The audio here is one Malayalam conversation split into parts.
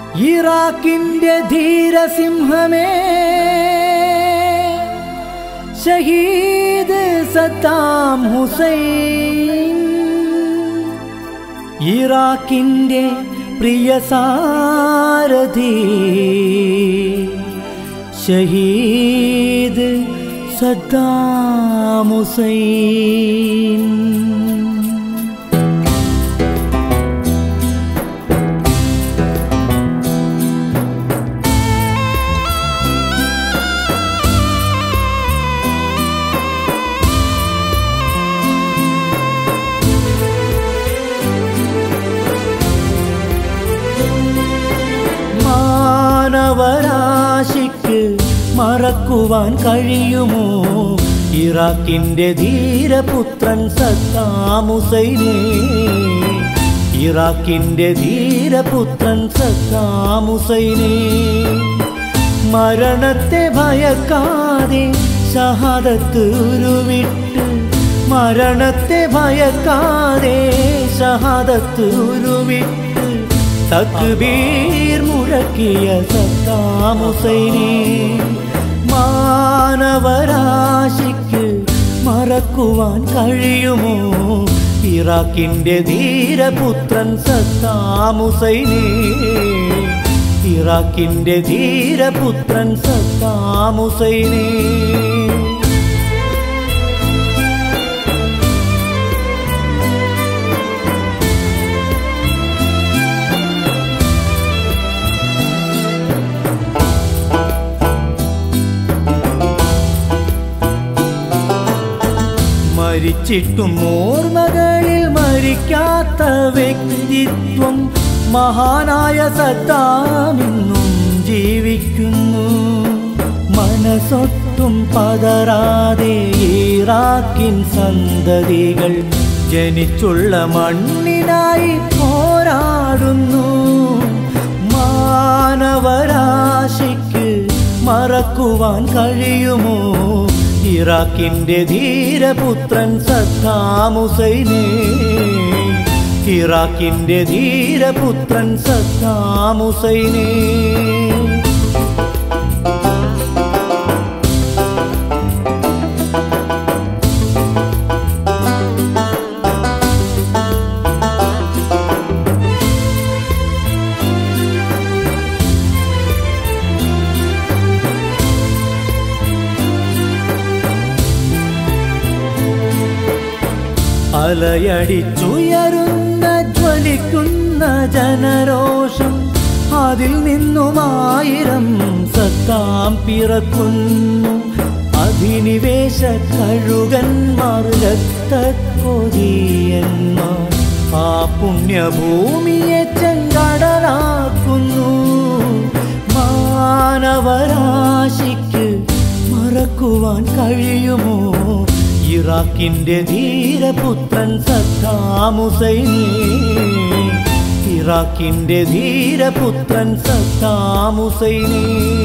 ഇറാഖിന്റെ ധീരസിംഹമേ ഷഹീദ് സദ്ദാം ഹുസൈൻ ഇറാഖിന്റെ പ്രിയ സാരഥി ഷഹീദ് സദ്ദാം ഹുസൈൻ മാനവരാശിക്ക് മറക്കുവാൻ കഴിയുമോ ഇറാഖിന്റെ ധീരപുത്രൻ സദ്ദാമുസൈനെ ഇറാഖിന്റെ ധീരപുത്രൻ സദ്ദാമുസൈനെ മരണത്തെ ഭയക്കാതെ ഷഹാദത്ത് ഉരുവിട്ട് മരണത്തെ ഭയക്കാതെ ഷഹാദത്ത് ഉരുവിട്ട് തക്ബീർ മുഴക്കിയ സദ്ദാമുസൈനെ മാനവരാശിക്ക് മറക്കുവാൻ കഴിയുമോ ഇറാഖിന്റെ ധീരപുത്രൻ സദ്ദാമുസൈനെ ഇറാഖിന്റെ ധീരപുത്രൻ സദ്ദാമുസൈനെ മരിച്ചിട്ടും ഓർമ്മകളിൽ മരിക്കാത്ത വ്യക്തിത്വം മഹാനായ സദ്ദാമിന്നും ജീവിക്കുന്നു മനസ്സൊട്ടും പതറാതെ ഈറാക്കിൻ സന്തതികൾ ജനിച്ചുള്ള മണ്ണിനായി പോരാടുന്നു മാനവരാശിക്ക് മറക്കുവാൻ കഴിയുമോ ഇറാഖിന്റെ ധീരപുത്രൻ സദ്ദാമുസൈനെ ഇറാഖിന്റെ ധീരപുത്രൻ സദ്ദാമുസൈനെ അലയടിച്ചുയരുന്ന ജ്വലിക്കുന്ന ജനരോഷം അതിൽ നിന്നുമായിരം സത്താം പിറക്കുന്നു അധിനിവേശ കഴുകന്മാർ രക്തക്കൊതിയന്മാർ ആ പുണ്യഭൂമിയെ ചെങ്കടലാക്കുന്നു മാനവരാശിക്ക് മറക്കുവാൻ കഴിയുമോ ഇറാഖിന്റെ ധീരപുത്രൻ സദ്ദാമുസൈനെ ഇറാഖിന്റെ ധീരപുത്രൻ സദ്ദാമുസൈനെ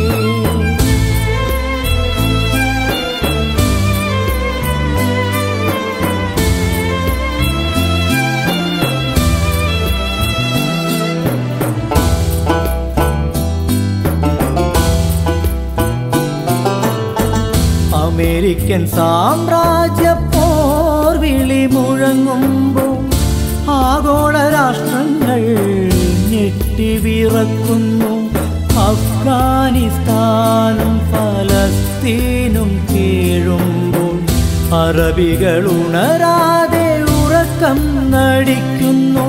അമേരിക്കൻ സാമ്രാജ്യ പോർ വിളി മുഴങ്ങുമ്പോൾ ആഗോള രാഷ്ട്രങ്ങൾ ഞെട്ടിവിറക്കുന്നു അഫ്ഗാനിസ്ഥാനും ഫലസ്തീനും കീഴുമ്പോൾ അറബികൾ ഉണരാതെ ഉറക്കം നടിക്കുന്നു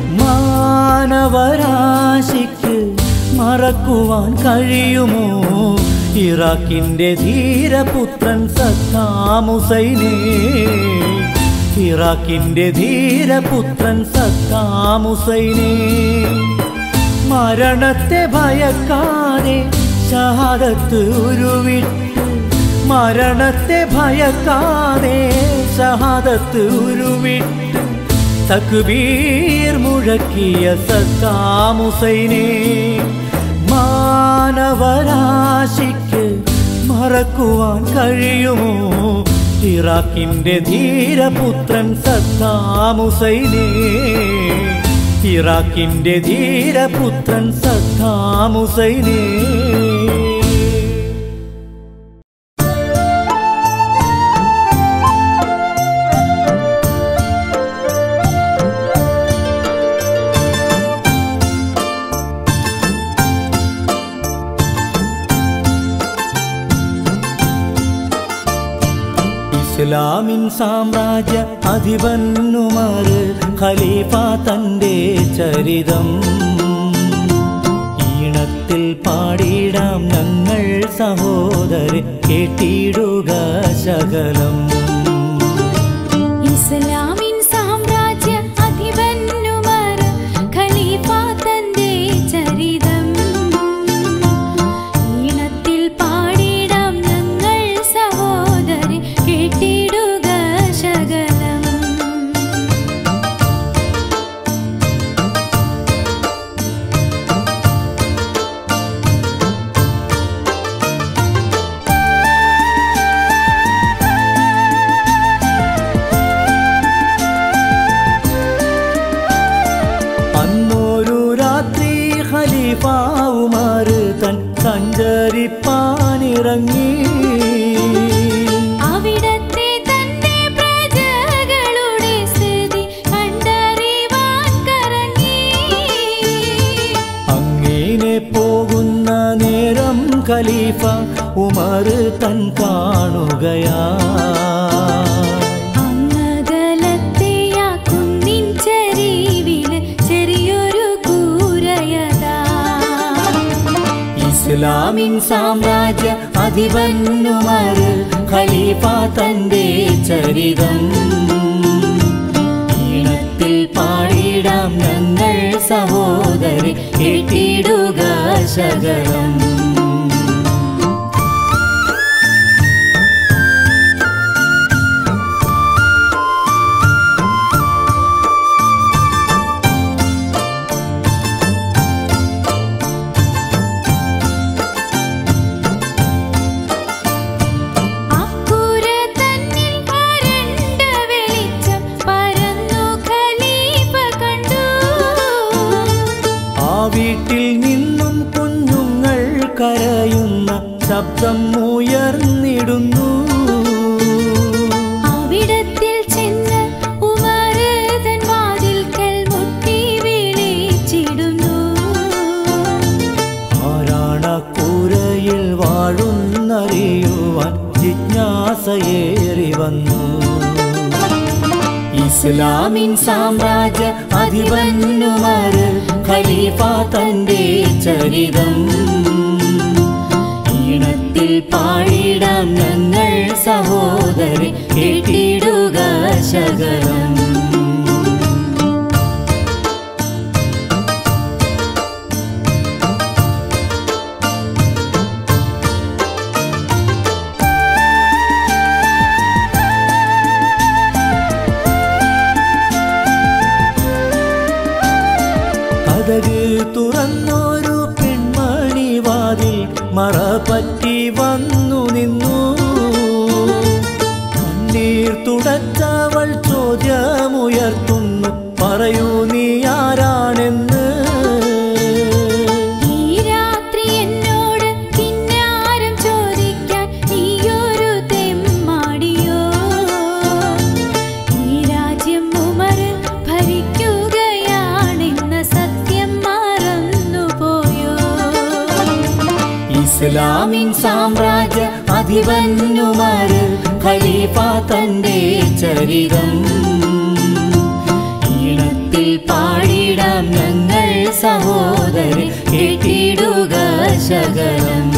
മാനവരാശിക്ക് മറക്കുവാൻ കഴിയുമോ ഇറാഖിന്റെ ധീരപുത്രൻ സദ്ദാമുസൈനെ ഇറാഖിന്റെ ധീരപുത്രൻ സദ്ദാമുസൈനെ മരണത്തെ ഭയക്കാതെ ഷഹാദത്ത് ഉരുവിട്ട് മരണത്തെ ഭയക്കാതെ ഷഹാദത്ത് ഉരുവിട്ട് തക്ബീർ മുഴക്കിയ സദ്ദാമുസൈനെ മാനവരാശിക്ക് മറക്കുവാൻ കഴിയുമോ ഇറാഖിന്റെ ധീരപുത്രൻ സദ്ദാമുസൈനെ ഇറാഖിന്റെ ധീരപുത്രൻ സദ്ദാം ഹുസൈനേ ഇസ്ലാമിൻ സാമ്രാജ്യ അധിപന്നുമാർ ഖലീഫ തന്റെ ചരിതം ഈണത്തിൽ പാടിടാം ഞങ്ങൾ സഹോദരി കേട്ടിടുക ശകലം ഇസ്ലാമിൻ സാമ്രാജ്യ അധിപന്നുമാർ ഖലീഫ തന്റെ ചരിതം ഈണത്തിൽ പാടിടാം ഞങ്ങൾ സഹോദരി കേട്ടിടുക ശകലം അന്നൊരു രാത്രി ഖലീഫ ഉമർ തൻ സഞ്ചരിപ്പാനിറങ്ങി അവിടത്തെ തന്റെ പ്രജകളുടെ സ്ഥിതി കണ്ടറിവാൻ കറങ്ങി അങ്ങനെ പോകുന്ന നേരം ഖലീഫ ഉമർ തൻ കാണുകയാ അങ്ങകലത്തെയാ കുന്നിൻ ചരിവില് ചെറിയൊരു കൂരയതാ ഇസ്ലാമിൻ സാമ്രാജ്യ അധിപന്നുമാർ ഖലീഫ തന്റെ ചരിതം ഈണത്തിൽ പാടിടാം ഞങ്ങൾ സഹോദരി കേട്ടിടുക ശകലം അക്കുര തന്നിൽ വരണ്ട വെളിച്ചം പരന്നു ഖലീഫ കണ്ടു ആ വീട്ടിൽ നിന്നും കുഞ്ഞുങ്ങൾ കരയുന്ന ശബ്ദം ഉയർന്നിടുന്നു അവിടത്തിൽ ചെന്ന് ഉമർ തൻ വാതിൽക്കൽ മുട്ടി വിളിച്ചിടുന്നു ആരാണ കൂരയിൽ വാഴുന്നറിയുവാൻ ജിജ്ഞാസയേറി വന്നു ഇസ്ലാമിൻ സാമ്രാജ്യ അധിപന്നുമാർ ഖലീഫ തന്റെ ചരിതം ഈണത്തിൽ പാടിടാം ഞങ്ങൾ സഹോദരി കേട്ടിടുക ശകലം കഥക് തുറന്നൊരു പെൺമണി വാതിൽ മറപറ്റി വന്നു നിന്നു കണ്ണീർ തുടച്ചവൾ ചോദ്യമുയർത്തുന്നു പറയൂ നീ ആരാണെന്ന് ഈ രാത്രി എന്നോട് കിന്നാരം ചോദിക്കാൻ നീയൊരു തെമ്മാടിയോ ഈ രാജ്യം ഉമർ ഭരിക്കുകയാണെന്ന സത്യം മറന്നുപോയോ ഇസ്ലാമിൻ സാമ്രാജ്യ അധിപന്നുമാർ ഖലീഫ തന്റെ ചരിതം ഈണത്തിൽ പാടിടാം ഞങ്ങൾ സഹോദരി കേട്ടിടുക ശകലം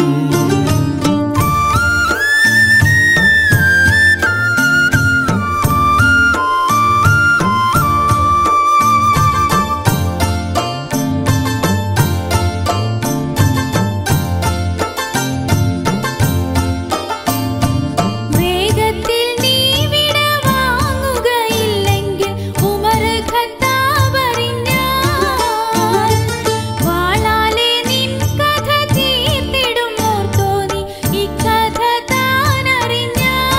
വേഗത്തിൽ നീ വിട വാങ്ങുകയില്ലെങ്കിൽ ഉമർ ഖത്താബറിഞ്ഞാൽ വാളാലെ നിൻ കഥ തീർത്തിടും ഓർത്തോ നീ ഇക്കഥ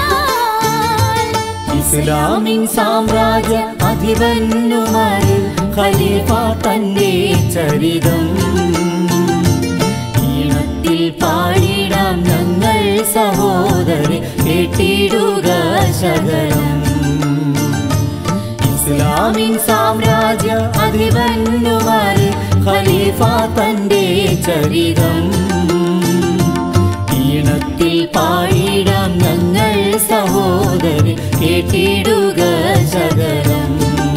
താനറിഞ്ഞാൽ ഇസ്ലാമിൻ സാമ്രാജ്യ അധിപന്നുമാർ ഖലീഫ തന്റെ ചരിതം ഈണത്തിൽ പാടിടാം ഞങ്ങൾ സഹോദരി കേട്ടിടുക ശകലം ഇസ്ലാമിൻ സാമ്രാജ്യ അധിപന്മാര് ഖലീഫ തന്റെ ചരിതം ഈണത്തിൽ പാടിടാം ഞങ്ങൾ സഹോദരി കേട്ടിടുക ശകലം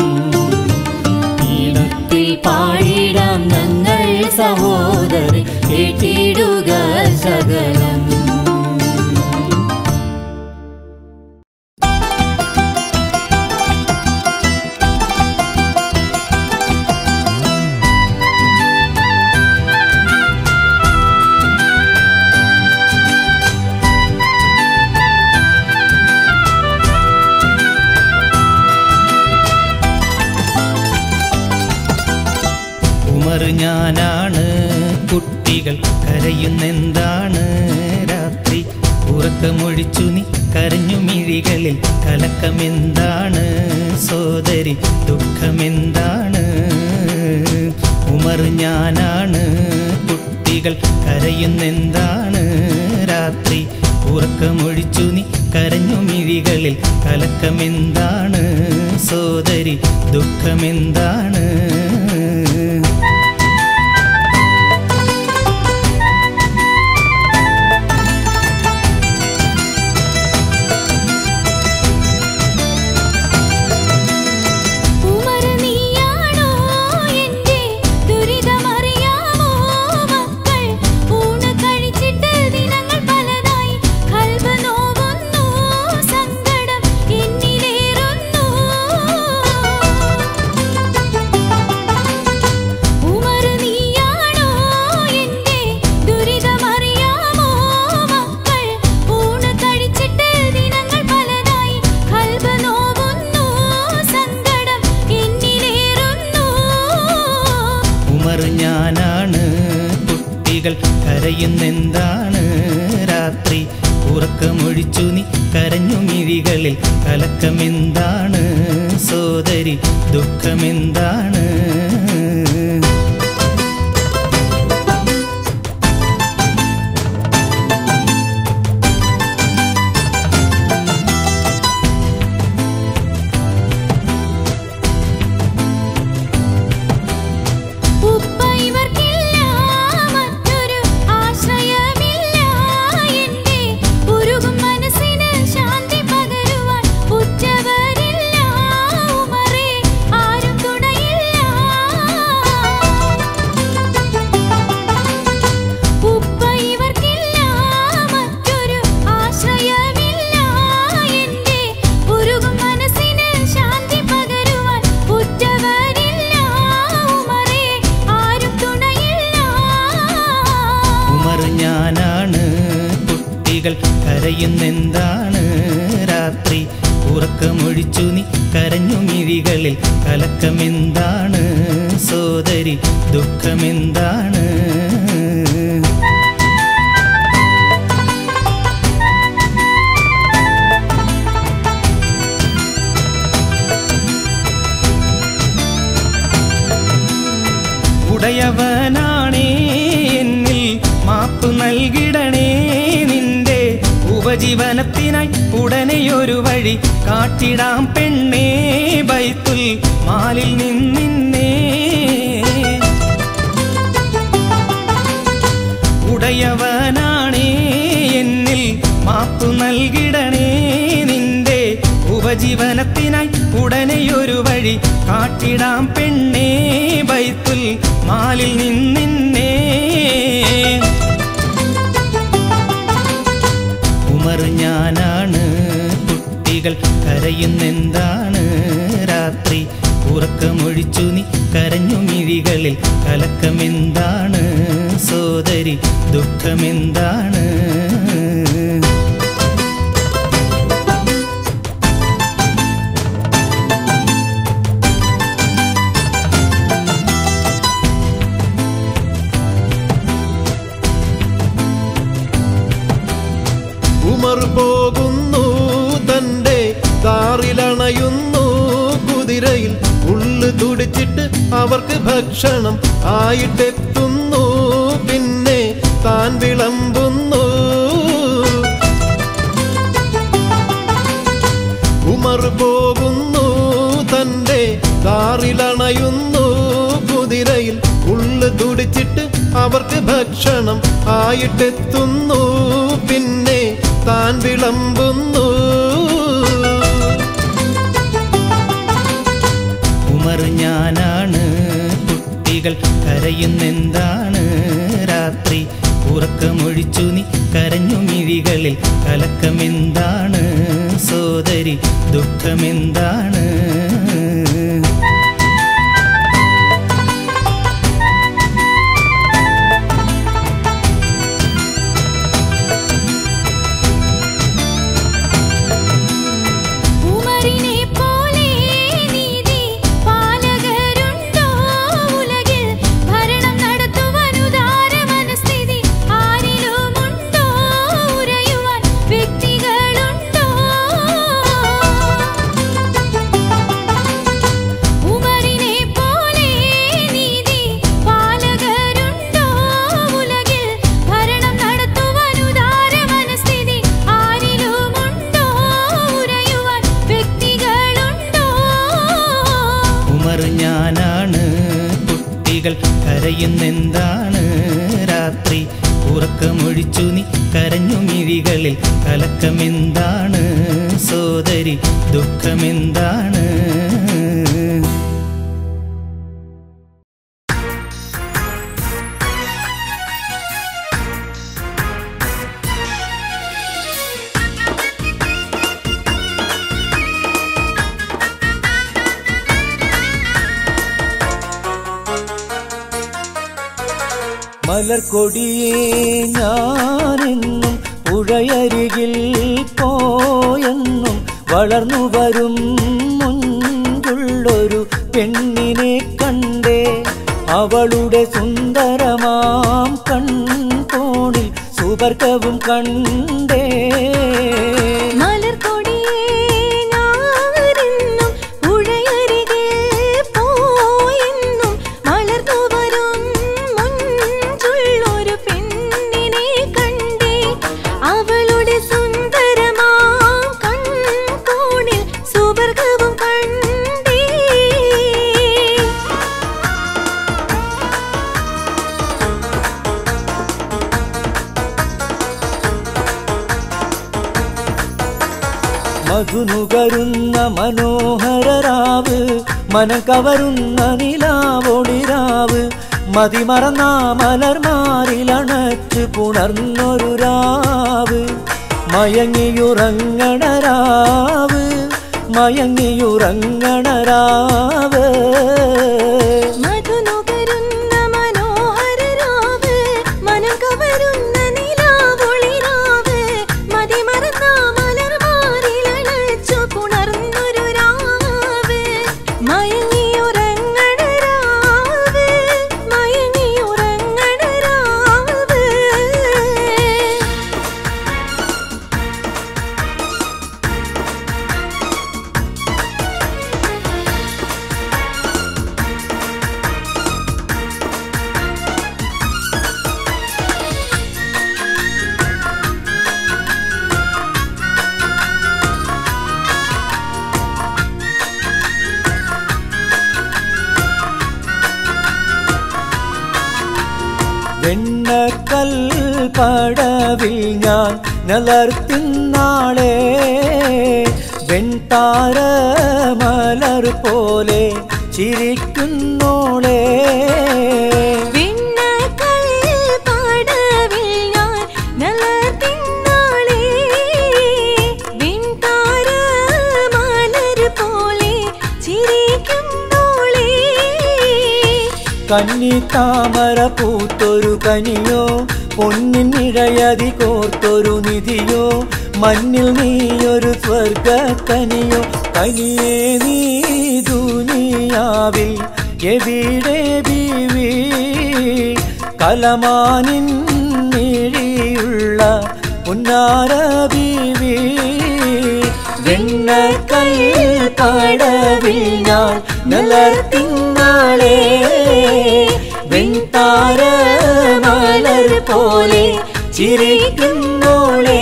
ഈണത്തിൽ പാടിടാം ഞങ്ങൾ സഹോദരി കേട്ടിടുക ശകലം ഉമർ ഞാനാണ് കുട്ടികൾ കരയുന്നെന്താണ് രാത്രി ഉറക്കമൊഴിച്ചു നീ കരഞ്ഞു മിഴികളിൽ കലക്കമെന്താണ് സോദരി ദുഃഖമെന്താണ് ഉമർ ഞാനാണ് കുട്ടികൾ കരയുന്നെന്താണ് രാത്രി ഉറക്കമൊഴിച്ചു നീ കരഞ്ഞു മിഴികളിൽ കലക്കമെന്താണ് സോദരി ദുഃഖമെന്താണ് ഉമർ നീയാണോ എൻ്റെ ദുരിതമറിയാമോ മക്കൾ ഊണ് കഴിച്ചിട്ട് ദിനങ്ങൾ പലതായി കൽബ് നോവുന്നു സങ്കടം എന്നിലേറുന്നു ഉമർ നീയാണോ എൻ്റെ ദുരിതമറിയാമോ മക്കൾ ഊണ് കഴിച്ചിട്ട് ദിനങ്ങൾ പലതായി കൽബ് നോവുന്നു സങ്കടം എന്നിലേറുന്നു ഉമർ ഞാനാണ് കുട്ടികൾ കരയുന്നെന്താണ് രാത്രി ഉറക്കമൊഴിച്ചു നീ കരഞ്ഞു മിഴികളിൽ കലക്കമെന്താണ് സോദരി ദുഃഖമെന്താണ് ഉപ്പ ഇവർക്കില്ല മറ്റൊരു ആശ്രയമില്ല എൻ്റെ ഉരുകും മനസ്സിന് ശാന്തി പകരുവാൻ ഉറ്റവരില്ല ഉമറേ ആരും തുണയില്ല ഉപ്പ ഇവർക്കില്ല മറ്റൊരു ആശ്രയമില്ല എൻ്റെ ഉരുകും മനസ്സിന് ശാന്തി പകരുവാൻ ഉറ്റവരില്ല ഉമറേ ആരും തുണയില്ല ഉമർ ഞാനാണ് കുട്ടികൾ കരയുന്നെന്താണ് രാത്രി ഉറക്കമൊഴിച്ചു നീ കരഞ്ഞു മിഴികളിൽ കലക്കമെന്താണ് സോദരി ദുഃഖമെന്താണ് ഉടയവനാണേ എന്നിൽ മാപ്പ് നൽകിടണേ നിന്റെ ഉപജീവനത്തിനായി ഉടനെയൊരു വഴി കാട്ടിടാം പെണ്ണേ ബൈത്തുൽ മാലിൽ നിന്നിന്നേ ഉടയവനാണേ എന്നിൽ മാപ്പു നൽകിടണേ നിന്റെ ഉപജീവനത്തിനായി ഉടനെയൊരു വഴി കാട്ടിടാം പെണ്ണേ ബൈത്തുൽ മാലിൽ നിന്നിന്നേ ഉമർ ഞാനാണ് കുട്ടികൾ കരയുന്നെന്താണ് രാത്രി ഉറക്കമൊഴിച്ചു നീ കരഞ്ഞു മിഴികളിൽ കലക്കമെന്താണ് സോദരി ദുഃഖമെന്താണ് ഉമർ പോകുന്നു തന്റെ കാറിലണയുന്നു കുതിരയിൽ ഉള്ളു തുടി തുടിച്ചിട്ട് അവർക്ക് ഭക്ഷണം ആയിട്ടെത്തുന്നു പിന്നെ താൻ വിളമ്പുന്നു ഉമർ പോകുന്നു തന്റെ കാറിലണയുന്നു കുതിരയിൽ ഉള്ളു തുടിച്ചിട്ട് അവർക്ക് ഭക്ഷണം ആയിട്ടെത്തുന്നു പിന്നെ താൻ വിളമ്പുന്നു ഉമർ ഞാനാണ് കുട്ടികൾ കരയുന്നെന്താണ് രാത്രി ഉറക്കമൊഴിച്ചു നീ കരഞ്ഞു മിഴികളിൽ കലക്കമെന്താണ് സോദരി ദുഃഖമെന്താണ് ഉമറിനെ പോലെ നീതി പാലകരുണ്ടോ ഉലകിൽ ഭരണം നടത്തുവാൻ ഉദാര മനസ്ഥിതി ആരിലുമുണ്ടോ ഉരയുവാൻ വ്യക്തികളുണ്ടോ ഉമറിനെ പോലെ നീതി പാലകരുണ്ടോ ഉലകിൽ ഭരണം നടത്തുവാൻ ഉദാര മനസ്ഥിതി ആരിലുമുണ്ടോ ഉരയുവാൻ വ്യക്തികളുണ്ടോ ഉമർ ഞാനാണ് കുട്ടികൾ കരയുന്നെന്താണ് രാത്രി ഉറക്കമൊഴിച്ചു നീ കരഞ്ഞു മിഴികളിൽ കലക്കമെന്താണ് സോദരി ദുഃഖമെന്താണ് മലർക്കൊടിയേ ഞാനെന്നും പുഴയരികിൽ പോയെന്നും വളർന്നു വരും മുൻപുള്ളൊരു പെണ്ണിനെ കണ്ടേ അവളുടെ സുന്ദരമാം കൺകോണിൽ സുവർഗവും കണ്ടേ മലർക്കൊടിയേ ഞാനെന്നും പുഴയരികെ പോയെന്നും വളർന്നു വരും മുഞ്ചുള്ളൊരു പെണ്ണിനെ കണ്ടേ അവളുടെ സുന്ദരമാം കൺകോണിൽ സുവർഗവും കണ്ടേ മധുനുകരുന്ന മനോഹരരാവ് മനം കവരുന്ന നിലാവൊളിരാവ് മതിമറന്ന മലർമാരിലണച്ച് പുണർന്നൊരു രാവ് മയങ്ങിയുറങ്ങണ രാവ് മയങ്ങിയുറങ്ങണ രാവ് മധുനുകരുന്ന മനോഹരരാവ് മനം കവരുന്ന നിലാവൊളിരാവ് മതിമറന്ന മലർമാരിലണച്ചു പുണർന്നൊരു രാവ് മയങ്ങിയുറങ്ങണ രാവ് മയങ്ങിയുറങ്ങണ രാവ് വെണ്ണക്കൽ പടവിൽ ഞാൻ നിലർത്തിന്നാളെ വെൺതാര മലർ പോലെ ചിരിക്കുന്നോളെ വിണ്ണക്കൽ പടവിൽ ഞാൻ നിലത്തിന്നാളേ വിൺതാര മലർ പോലെ ചിരിക്കുന്നോളേ കന്നി താമര പൂത്തൊരു കനിയോ പൊന്നിൻ ഇഴയതി കോർത്തൊരു നിധിയോ മഞ്ഞിൽ നീയൊരു സ്വർഗക്കനിയോ കനിയേ നീ ദുനിയാവിൽ എവിടെ ബീവി കലമാനിൻ മിഴിയുള്ള പുന്നാര ബീവി വെണ്ണ പുന്നക്കൽ കടവിൽ ഞാൻ നിലർത്തിന്നാളേ വെൺതാര മലർ പോലെ ചിരിക്കുന്നോളേ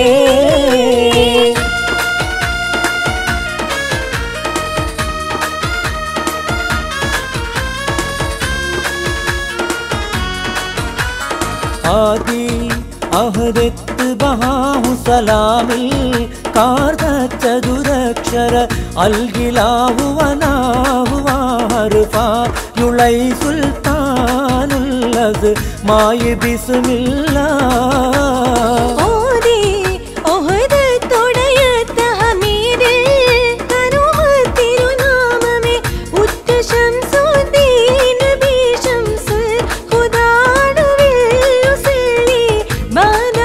ആദി അഹദത്ത് ബഹാഹു സലാമിൽ കാർദ ചതുരക്ഷര അൽഗിലാഹു വനാഹു വാർഫ യുളൈ സുൽത്താനുല്ലസ് മായ ബിസ്മില്ലാ ഓതി ഒഹദ് തൊടയത്ത ഹമീദിൽ കരുമ തിരുനാമമേ ഉറ്റ ശംസുദ്ദീൻ നബി ശംസുൽ ഖുദാനവിൽ യുസല്ലി ബാദ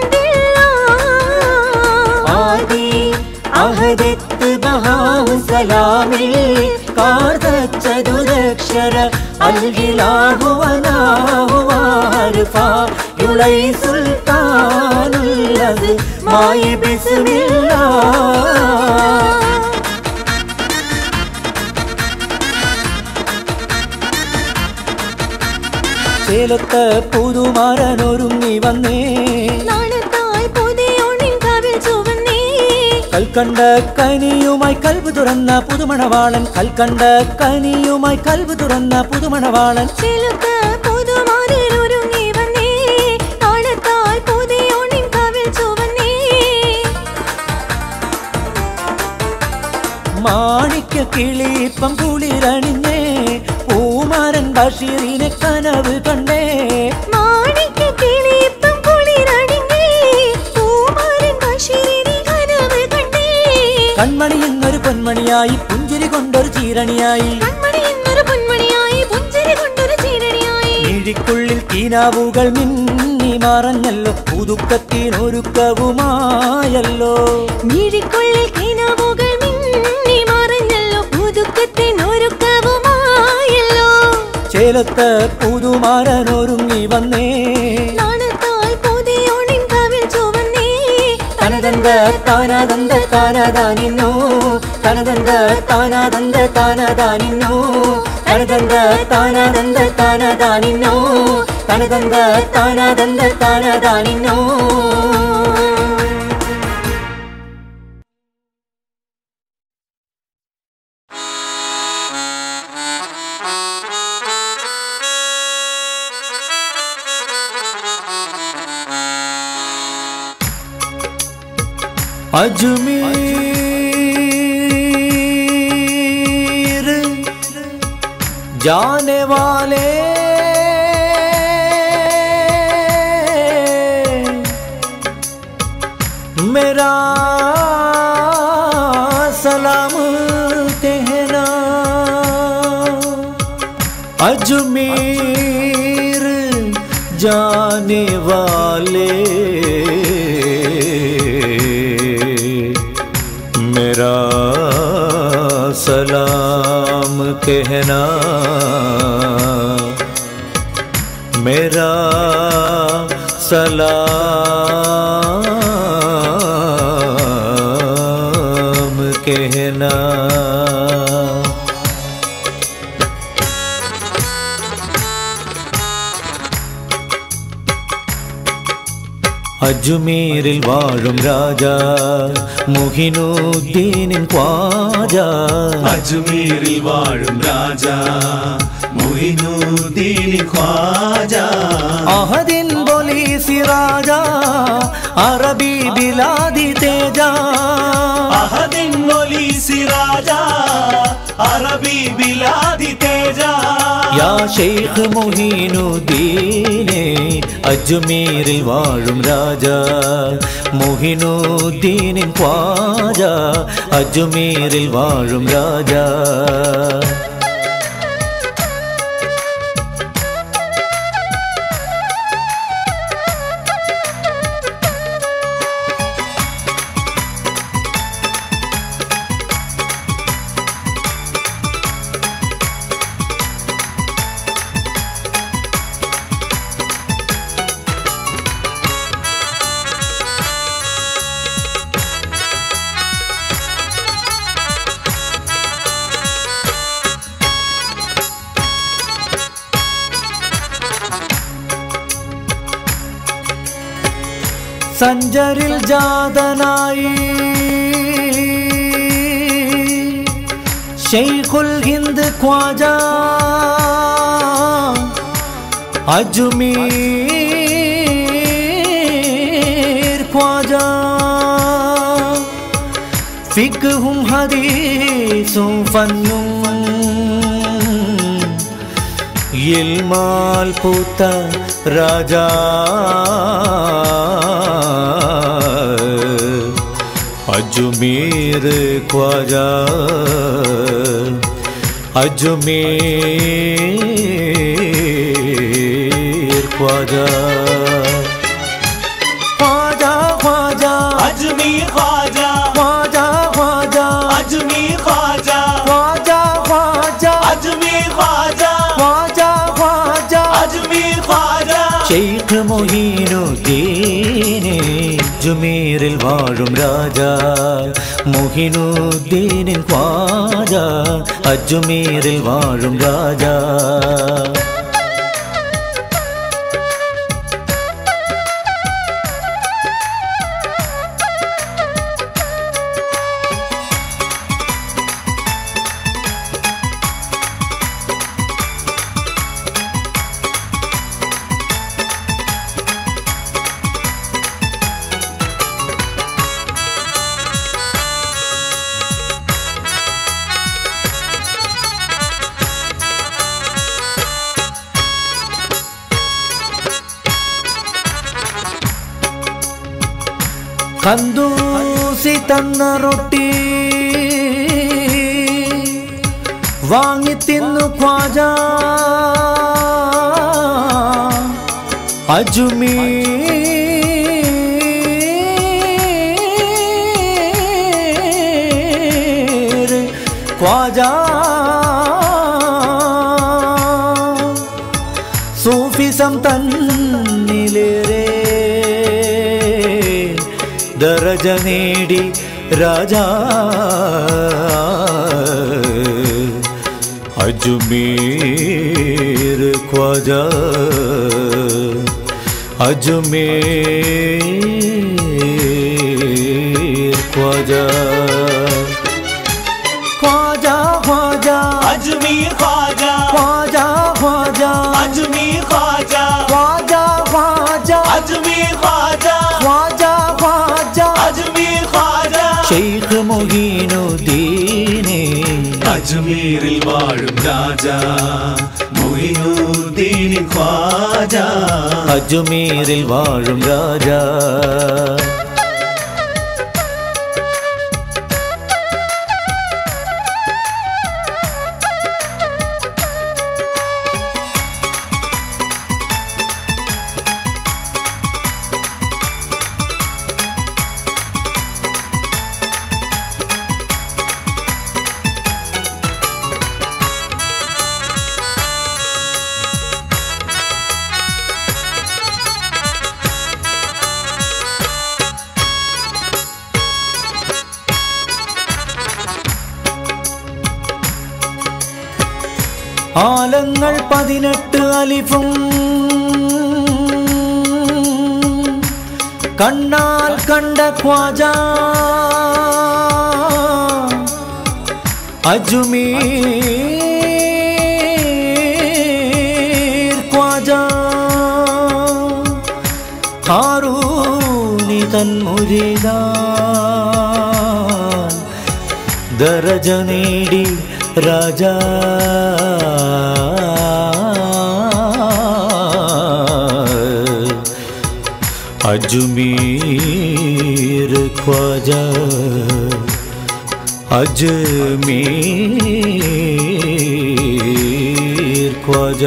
ഹംദില്ലാ ആദി അഹദത്ത് ബഹാഹു സലാമിൽ കാർദ ചതുരക്ഷര അൽഗിലാഹു വനാഹു വാർഫ യുളൈ സുൽത്താനുല്ലസ് മായ ബിസ്മില്ലാ ചേലത്ത് പുതുമാരനൊരുങ്ങി വന്നേ നാണത്താൽ പുതിയോണിൻ കവിൾ ചുവന്നേ കൽക്കണ്ട കനിയുമായി കൽവ് തുറന്ന പുതുമണവാളൻ കൽക്കണ്ട കനിയുമായി കൽവ് തുറന്ന പുതുമണവാളൻ ചിലക്ക് പുതുമാറിലൊരുങ്ങി വന്നേ നാണത്താൽ പുതിയോണിൻ കവിൾ ചുവന്നേ മാണിക്യ കിളിപ്പം കുളിരണിഞ്ഞേ പൂമാരൻ ബഷീറിനെ കനവ് കണ്ടേ മാണിക്യ കിളിയിപ്പം കുളിരണിഞ്ഞേ പൂമാരൻ ബഷീറിനെ കനവ് കണ്ടേ കൺമണി എന്നൊരു പൊന്മണിയായി പുഞ്ചിരി കൊണ്ടൊരു ചീരണിയായി കൺമണി എന്നൊരു പൊന്മണിയായി പുഞ്ചിരി കൊണ്ടൊരു ചീരണിയായി മിഴിക്കുള്ളിൽ തീനാവുകൾ മിന്നി മറഞ്ഞല്ലോ പുതുക്കത്തിനൊരുക്കവുമായല്ലോ മിഴിക്കുള്ളിൽ കിനാവുകൾ മിന്നി മറഞ്ഞല്ലോ പുതുക്കത്തിനൊരുക്കവുമായല്ലോ ചേലത്ത് പുതുമാരനൊരുങ്ങി വന്നേ നാണത്താൽ പുതിയോണിൻ കവിൾ ചുവന്നേ തനതന്ത താനാദന്ത താനാദാനിന്നോ തനതന്ത താനാദന്ത താനാദാനിന്നോ തനതന്ത താനാദന്ത താനാദാനിന്നോ തനതന്ത താനാദന്ത താനാദാനിന്നോ अजमेर जाने वाले मेरा सलाम कहना अजमेर जाने वाले मेरा सलाम कहना मेरा सलाम कहना അജ്മീരിൽ വാഴും രാജ മുഹിനുദ്ദീനിൻ ഖ്വാജ അജ്മീരിൽ വാഴും രാജ മൊഹിനുദ്ദീൻ ഖ്വാജ അഹദിൻ ബൊലീസി രാജ അറബി ബിലാദി തേജ അഹദിൻ ഒലീസി രാജ അറബി ബിലാദി തേജ യാ ഷെയ്ഖ് മുഹീനുദ്ദീനെ അജ്മീരിൽ വാഴും രാജ മുഹിനുദ്ദീനിൻ ഖ്വാജ അജ്മീരിൽ വാഴും രാജ സഞ്ചരിൽ ജാതനായി ഷെയ്ഖുൽ ഹിന്ദ് ഖ്വാജ അജ്മീർ ഖ്വാജ ഫിഖും ഹദീസും ഫന്നും ഇൽമാൽ പൂത്ത രാജ അജ്മീർ ഖ്വാജ അജ്മീർ ഖ്വാജ ഖ്വാജ ഖ്വാജ अजमीर ख्वाजा ഖ്വാജ ഖ്വാജ अजमीर ख्वाजा ഖ്വാജ ഖ്വാജ अजमीर ख्वाजा ഖ്വാജ ഖ്വാജ अजमीर ख्वाजा ഷെയ്ഖ് മൊഹീനുദ്ദീനെ ജുമീറിൽ വാഴും രാജ മൊഹിനുദ്ദീനിൻ ഖ്വാജ അജ്മീറിൽ വാഴും രാജ കന്തൂസി തന്ന റൊട്ടി വാങ്ങി തിന്നു ഖ്വാജ അജ്മീർ ഖ്വാജ സൂഫിസം തന്നിലേറെ ദരജ നേടി രാജ അജ്മീർ ഖ്വാജ അജ്മീർ ഖ്വാജ ഖ്വാജ ഖ്വാജ अजमीर ख्वाजा ഖ്വാജ ഖ്വാജ अजमीर ख्वाजा ഖ്വാജ ഖ്വാജ अजमीर ख्वाजा ഖ്വാജ ഖ്വാജ अजमीर ख्वाजा ഷെയ്ഖ് മൊഹീനുദ്ദീനെ അജ്മീരിൽ വാഴും രാജ മൊഹിനുദ്ദീൻ ഖ്വാജ അജ്മീറിൽ വാഴും രാജ ആലങ്ങൾ പതിനെട്ട് അലിഫും കണ്ണാൽ കണ്ട ഖ്വാജ അജ്മീർ ഖ്വാജ ഹാറൂനി തന്മുരിതാൻ ദരജ നേടി രാജ അജ്മീർ ഖ്വാജ അജ്മീർ ഖ്വാജ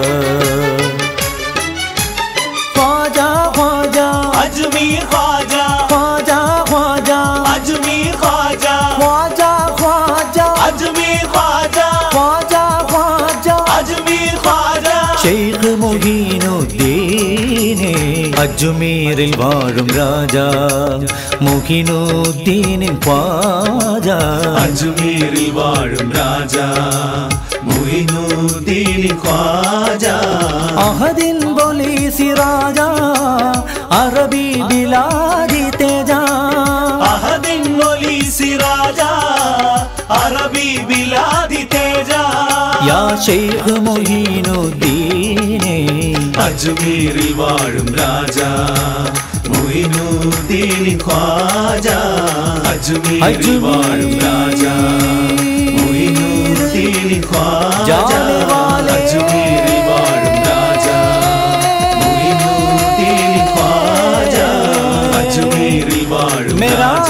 ഖ്വാജ ഖ്വാജ अजमीर ख्वाजा ഖ്വാജ ഖ്വാജ अजमीर ख्वाजा ഖ്വാജ ഖ്വാജ अजमीर ख्वाजा ഖ്വാജ ഖ്വാജ अजमीर ख्वाजा ഷെയ്ഖ് മൊഹീനുദ്ദീനെ അജ്മീറിൽ വാഴും രാജ മൊഹിനുദ്ദീനിൻ ഖ്വാജ അജ്മീരിൽ വാഴും രാജ മൊഹിനുദ്ദീൻ ഖ്വാജ അഹദിൻ ബൊലി സിറാജ അറബി ബിലാദി തേജ അഹദിന്നൊലി സിറാജ അറബി ബിലാദി തേജ യാ ഷെയ്ഖ് മൊഹീനുദ്ദീനേ അജ്മീരിൽ വാഴും രാജ മൊയ്നുദ്ദീൻ ഖ്വാജ അജ്മീരിൽ വാഴും രാജ മൊയ്നുദ്ദീൻ ഖ്വാജ ജാനെ വാലേ. അജ്മീരിൽ വാഴും രാജ മൊയ്നുദ്ദീൻ ഖ്വാജ അജ്മീരിൽ വാഴും मेरा രാജ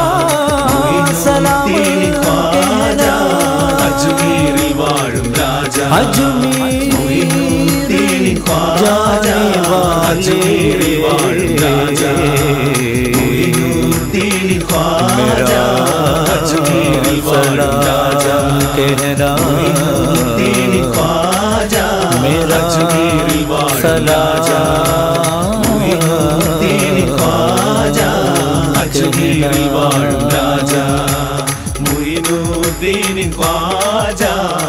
സലാം മൊയ്നുദ്ദീൻ ഖ്വാജ അജ്മീരിൽ വാഴും രാജ മൊയ്നുദ്ദീൻ ഖ്വാജ അജ്മീരിൽ വാഴും രാജ മൊയ്നുദ്ദീൻ ഖ്വാജ അജ്മീരിൽ വാഴും രാജ कहना മൊയ്നുദ്ദീൻ ഖ്വാജ मेरा അജ്മീരിൽ വാഴും രാജ മൊയ്നുദ്ദീൻ ഖ്വാജ അജ്മീരിൽ വാഴും രാജ മൊയ്നുദ്ദീൻ ഖ്വാജ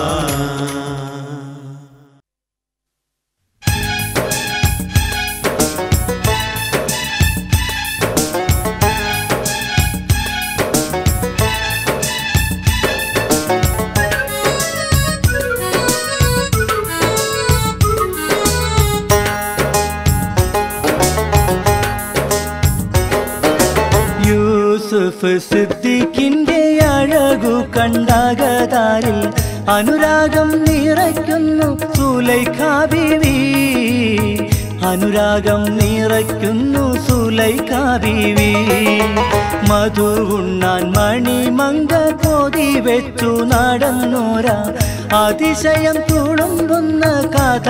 യൂസുഫ് സിദ്ദീഖിന്റെ അഴകു കണ്ടാകതാരിൽ അനുരാഗം നിറയ്ക്കുന്നു സുലൈഖാ ബീവി അനുരാഗം നിറയ്ക്കുന്നു സുലൈഖാ ബീവി മധു ഉണ്ണാൻ മണിമങ്ക കോതി വെച്ചു നടന്നോര അതിശയം തുളുമ്പുന്ന കഥ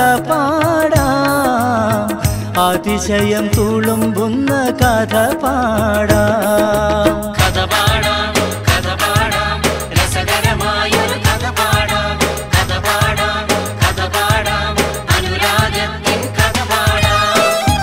പാടാം അതിശയം തുളുമ്പുന്ന കഥ പാടാം കഥ പാടാം കഥ പാടാം രസകരമായൊരു കഥ പാടാം കഥ പാടാം കഥ പാടാം അനുരാഗത്തിൻ കഥ പാടാം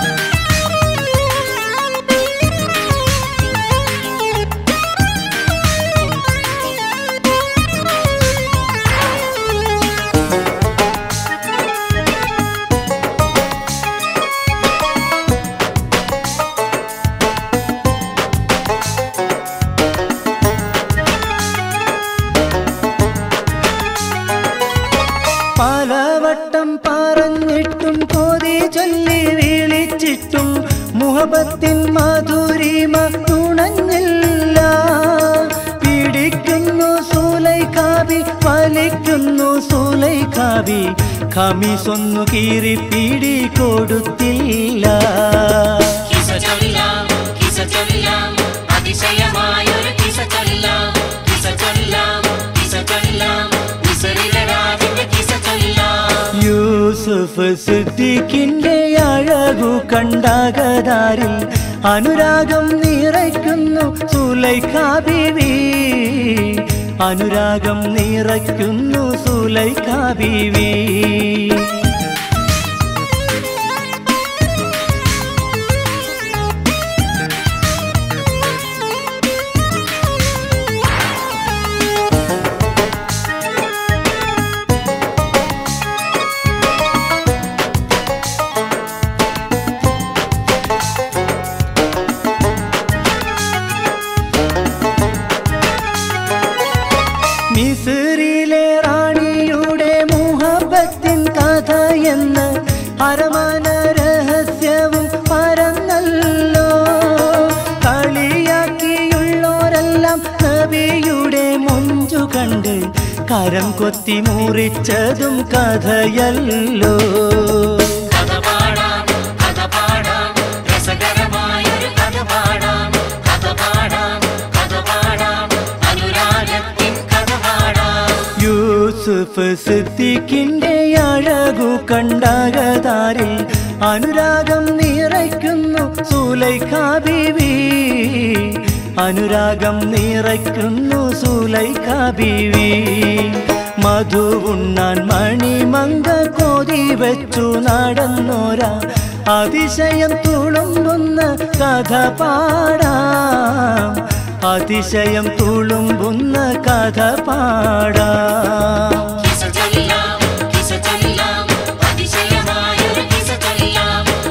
പലവട്ടം പറഞ്ഞിട്ടും കൊതി ചൊല്ലി വിളിച്ചിട്ടും മുഹബത്തിൻ മധുരിമ തുണഞ്ഞില്ല പിടിക്കുന്നു സൂലൈക്കാവി വലിക്കുന്നു സൂലൈക്കാവി ഖമിസൊന്നു കീറി പിടി കൊടുത്തില്ല കിസ ചൊല്ലാം കിസ ചൊല്ലാം അതിശയമായൊരു കിസ ചൊല്ലാം കിസ ചൊല്ലാം കിസ ചൊല്ലാം മിസറിലെ രാജന്റെ കിസ ചൊല്ലാം യൂസുഫ് സിദ്ദീഖിന്റെ അഴകു കണ്ടാകതാരിൽ അനുരാഗം നിറയ്ക്കുന്നു സുലൈഖാ ബീവി അനുരാഗം നിറയ്ക്കുന്നു സുലൈഖാ ബീവി മിസ്രിലെ റാണിയുടെ മുഹബത്തിൻ കഥ എന്ന് അരമന രഹസ്യവും പരന്നല്ലോ കളിയാക്കിയുള്ളോരെല്ലാം നബിയുടെ മുഞ്ചു കണ്ട് കരം കൊത്തി മുറിച്ചതും കഥയല്ലോ കഥ പാടാം കഥ പാടാം രസകരമായൊരു കഥ പാടാം കഥ പാടാം കഥ പാടാം അനുരാഗത്തിൻ കഥ പാടാം യൂസുഫ് സിദ്ദീഖിന്റെ അഴകു കണ്ടാകതാരിൽ അനുരാഗം നിറയ്ക്കുന്നു സുലൈഖാ ബീവി അനുരാഗം നിറയ്ക്കുന്നു സുലൈഖാ ബീവി മധു ഉണ്ണാൻ മണിമങ്ക കോതി വെച്ചു നടന്നോര അതിശയം തുളുമ്പുന്ന കഥ പാടാം അതിശയം തുളുമ്പുന്ന കഥ പാടാം കിസ ചൊല്ലാം കിസ ചൊല്ലാം അതിശയമായൊരു കിസ ചൊല്ലാം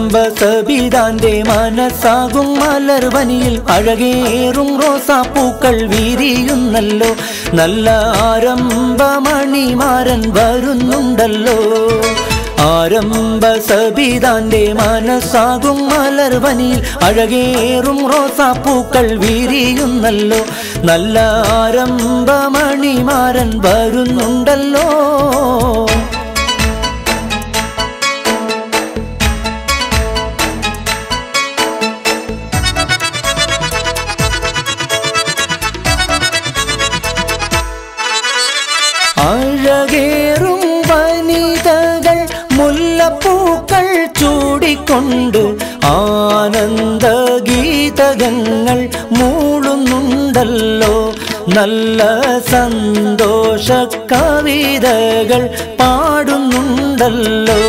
ആരംഭസബിതാന്റെ മനസ്സാകും മലർവനിയിൽ അഴകേറും റോസാപ്പൂക്കൾ വീരിയുന്നല്ലോ നല്ല ആരംഭമണിമാരൻ വരുന്നുണ്ടല്ലോ ആരംഭസബിതാന്റെ മനസ്സാകും മലർവനിയിൽ അഴകേറും റോസാപ്പൂക്കൾ വീരിയുന്നല്ലോ നല്ല ആരംഭമണിമാരൻ വരുന്നുണ്ടല്ലോ അഴകേറും വനിതകൾ മുല്ലപ്പൂക്കൾ ചൂടിക്കൊണ്ട് ആനന്ദഗീതകങ്ങൾ മൂളുന്നുണ്ടല്ലോ നല്ല സന്തോഷ കവിതകൾ പാടുന്നുണ്ടല്ലോ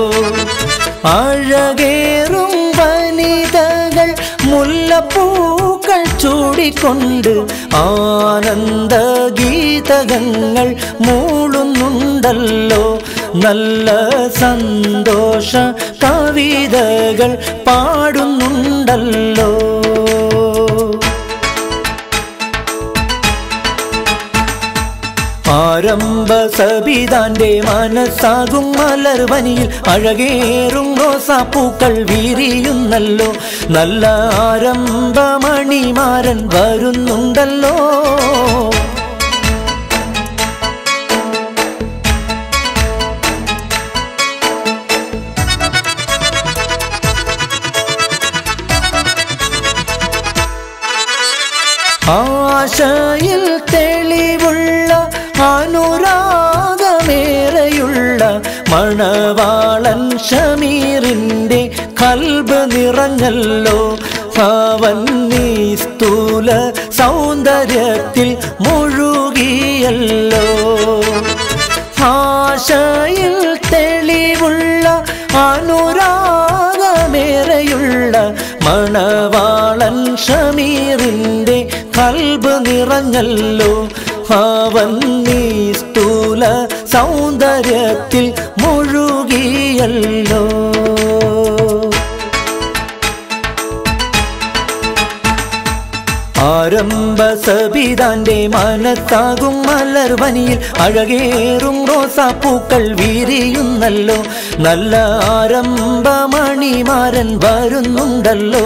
അഴകേറും വനിതകൾ മുല്ലപ്പൂക്കൾ ചൂടിക്കൊണ്ട് ആനന്ദഗീതകങ്ങൾ മൂളുന്നുണ്ടല്ലോ നല്ല സന്തോഷ കവിതകൾ പാടുന്നുണ്ടല്ലോ ആരംഭസബിതാന്റെ മനസ്സാകും മലർവനിയിൽ അഴകേറും റോസാപ്പൂക്കൾ വീരിയുന്നല്ലോ നല്ല ആരംഭമണിമാരൻ വരുന്നുണ്ടല്ലോ ആശയിൽ തെളിവുള്ള അനുരാഗമേറെയുള്ള മണവാളൻ ഷമീറിൻ്റെ കൽബ് നിറഞ്ഞല്ലോ അവൻ നീ സ്ഥൂല സൗന്ദര്യത്തിൽ മുഴുകിയല്ലോ ആശയിൽ തെളിവുള്ള അനുരാഗമേറെയുള്ള മണവാളൻ ഷമീറിൻ്റെ കൽബ് നിറഞ്ഞല്ലോ അവൻ നീ സ്ഥൂല സൗന്ദര്യത്തിൽ മുഴുകിയല്ലോ ആരംഭസബിതാന്റെ മനസ്സാകും മലർവനിയിൽ അഴകേറും റോസാപ്പൂക്കൾ വീരിയുന്നല്ലോ നല്ല ആരംഭമണിമാരൻ വരുന്നുണ്ടല്ലോ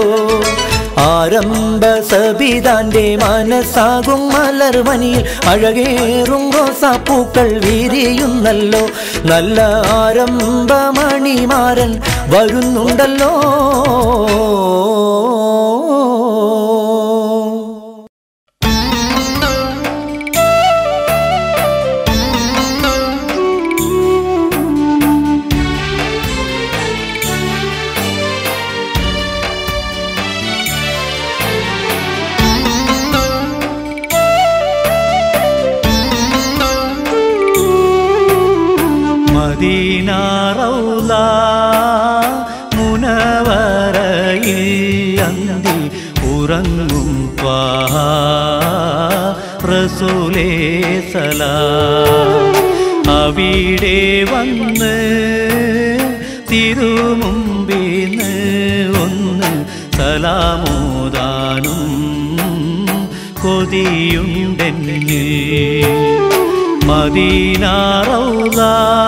ആരംഭസബിതാന്റെ മനസ്സാകും മലർവനിയിൽ അഴകേറും റോസാപ്പൂക്കൾ വീരിയുന്നല്ലോ നല്ല ആരംഭമണിമാരൻ വരുന്നുണ്ടല്ലോ മദീനാറൗല മുനവരയിൽ അന്തി ഉറങ്ങും ത്വാഹ റസൂലേ സലാം അവിടെ വന്ന് തിരുമുമ്പിന്ന് ഒന്ന് സലാമോദാനും കൊതിയുണ്ടെന്നിൽ മദീനാറൗല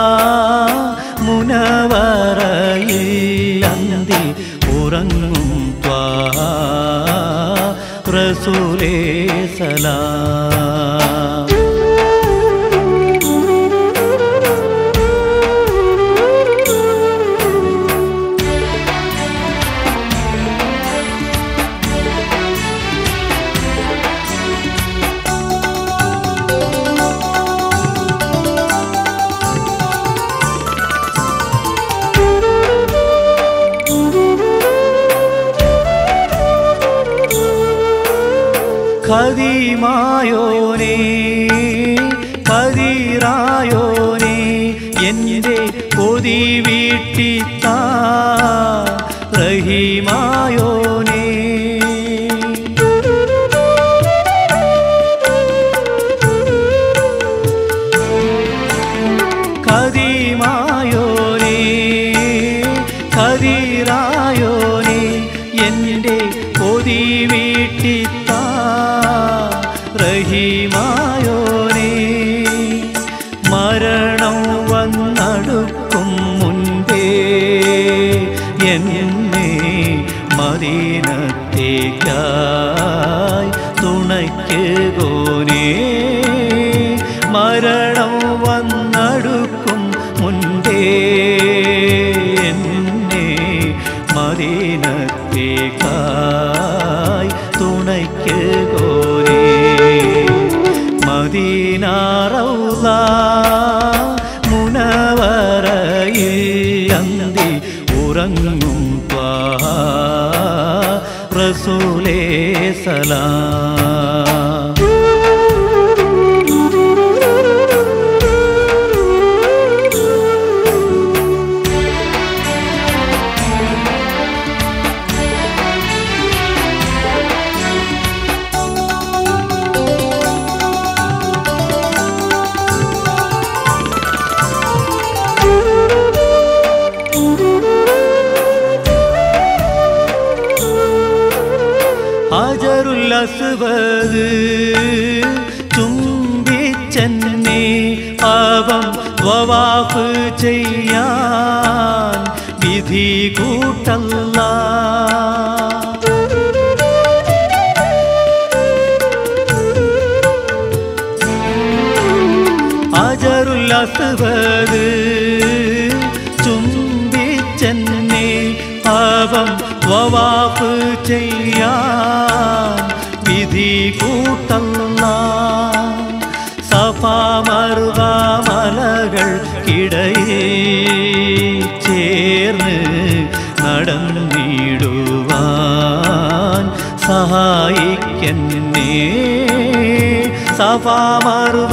മുനവറയിൽ അന്തി ഉറങ്ങും ത്വാ റസൂലേ സലാം ഖദീമായോനേ കതിരായോനേ എൻ്റെ കൊതി വീട്ടിത്താ റഹീമായോനേ കതിമായോനേ കതിരായോനേ കൊതി വീട്ടിത്താ റഹീമായോനേ മരണം വന്നടുക്കും മുൻപേ എന്നെ മദീനത്തേക്കായി തുണയ്ക്ക് കോനേ മരണം വന്നടുക്കും മുൻപേ എന്നെ മദീനത്തേക്കായി തുണയ്ക്ക് കോരേ മദീനാറൗല മുനവറയിൽ അന്തി ഉറങ്ങും ത്വാഹ റസൂലേ സലാം ഹാജറുൽ അസ്വദ് ചുംബിച്ചെന്നെ പാപം വവാഫ് ചെയ്യാൻ വിധി കൂട്ടല്ല ഹാജറുൽ അസ്വദ് ചുംബിച്ചെന്നെ പാപം വവാഫ് ചെയ്യാൻ വിധി കൂട്ടല്ല സഫാമർവ മലകൾക്കിടയിൽ ചേർന്ന് നടന്നിടുവാൻ സഹായിക്കെന്നെ സഫാമർവ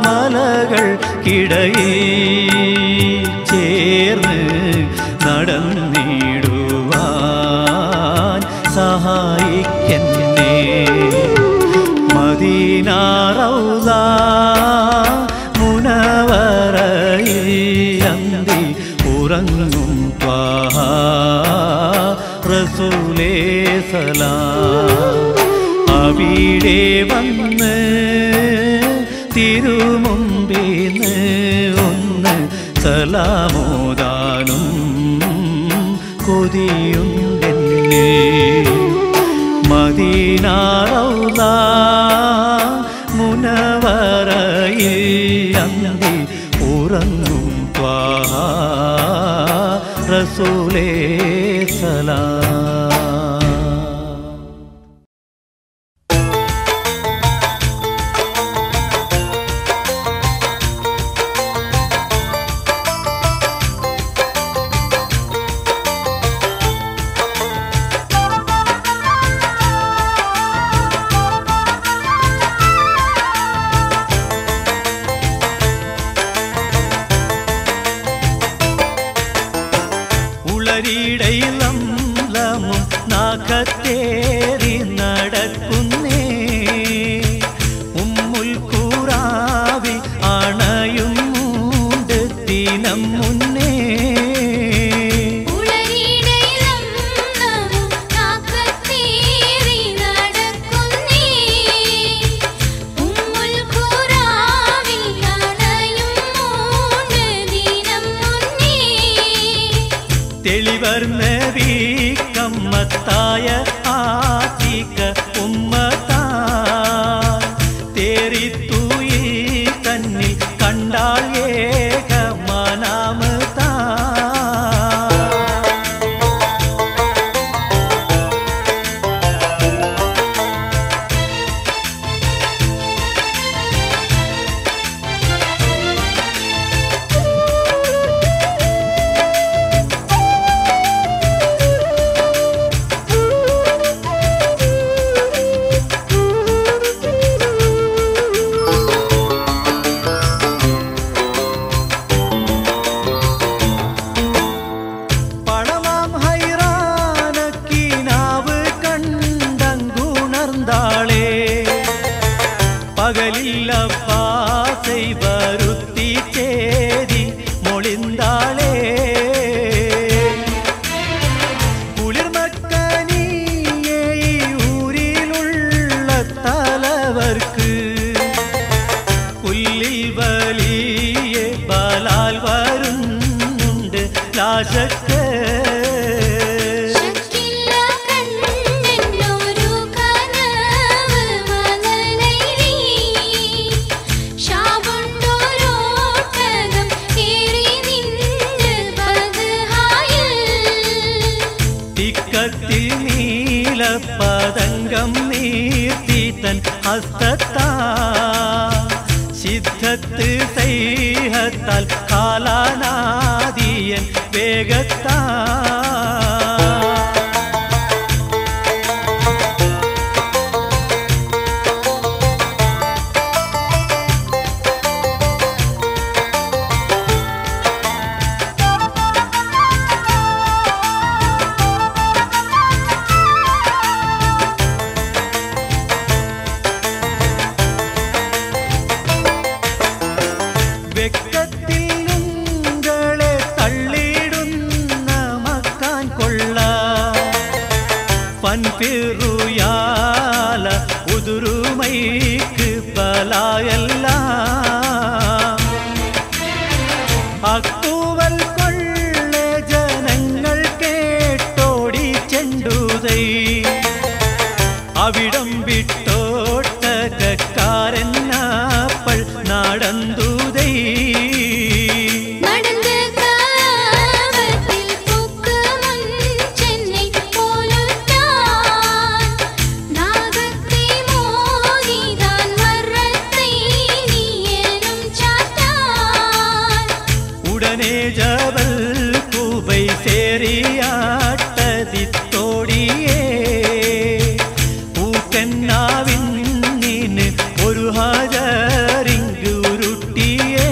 മലകൾക്കിടയിൽ ചേർന്ന് നടന്നിടുവാൻ സഹായിക്കെന്നെ മദീനാറൗല മുനവറയിൽ അന്തി ഉറങ്ങും ത്വാഹ റസൂലേ സലാം അവിടെ വന്ന് തിരുമുമ്പിന്ന് ഒന്ന് സലാമോദാനും കൊതിയുണ്ടെന്നെ മദീനാറൗല മുനവറയിൽ അന്തി ഉറങ്ങും ത്വാഹ റസൂലേ സലാം ഉളരിടയിലം ലമും നാക്കത്തേറി നടക്കുന്നേ ഉമ്മുൽ കൂറാവി അണയും മൂണ്ട് ദിനം മുന്നേ ഉളരിടയിലം നമു കാക്കത്തേറി നടക്കുന്നേ ഉമ്മുൽ ഖുറാവിൽ അണയും മൂന്ന് ദിനം മുന്നേ തെളിവർന്ന വീക്കമ്മത്തായ ആറ്റിക ഉമ്മത്താ തേറിത്തൂയി തന്നിൽ കണ്ടാൾ ഏക മനാമതാ പണമാം ഹൈറാനക്കിനാവ് കണ്ടങ്കുണർന്നാളേ പകലില്ല പാസൈ വരുത്തി ചേരി മൊളിന്താളേ കുളിർമക്കനിയെ തൻ ഹസ്തത്താ സിദ്ധത്ത് സൈഹത്താൽ കാലാനാദിയൻ വേഗത്താ വെക്കത്തിൽ ഉങ്ങളെ തള്ളിയിടുന്ന മക്കാൻ കൊള്ള പൻപിറുയാല ഉതുരുമൈക്ക് പലായല്ല അക്കൂവൽ കൊള്ള ജനങ്ങൾ കേട്ടോടി ചെണ്ടുതൈ അവിടം വിട്ടോട്ടക്കാരനാപ്പൾ നടന്തുതൈ നടந்து കാവത്തിൽ പൂക്കുമുൻ ചെന്നൈ പോലുറ്റാൻ നാഗത്തെ മോദിതാൻ മറത്തെ നീയനും ചാറ്റാൻ ഉടനെ ജബൽ കൂബൈ സേറിയാട്ടതിത്തോടിയേ പൂക്കന്നാവിൻ നീന് ഒരു ഹാജറിങ്ക് ഉരുട്ടിയേ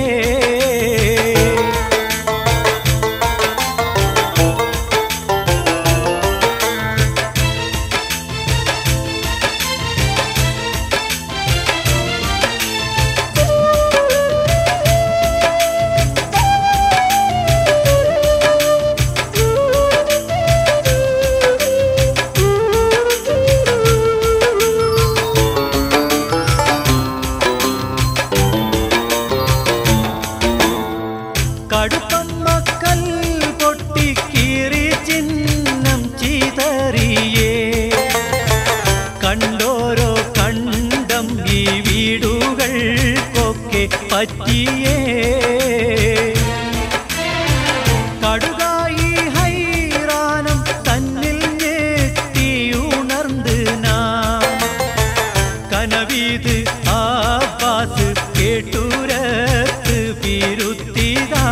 കടുപ്പം മക്കൾ പൊട്ടിക്കീറി ചിഹ്നം ചിതറിയേ കണ്ടോരോ കണ്ടം ഈ വീടുകൾക്കൊക്കെ പറ്റിയേ കടുകായി ഹൈറാനം തന്നിൽ ഞെട്ടിയുണർന്ന് നാം കനവീത് ആവാസ് കേട്ടുരത്ത് പിരുത്തിതാ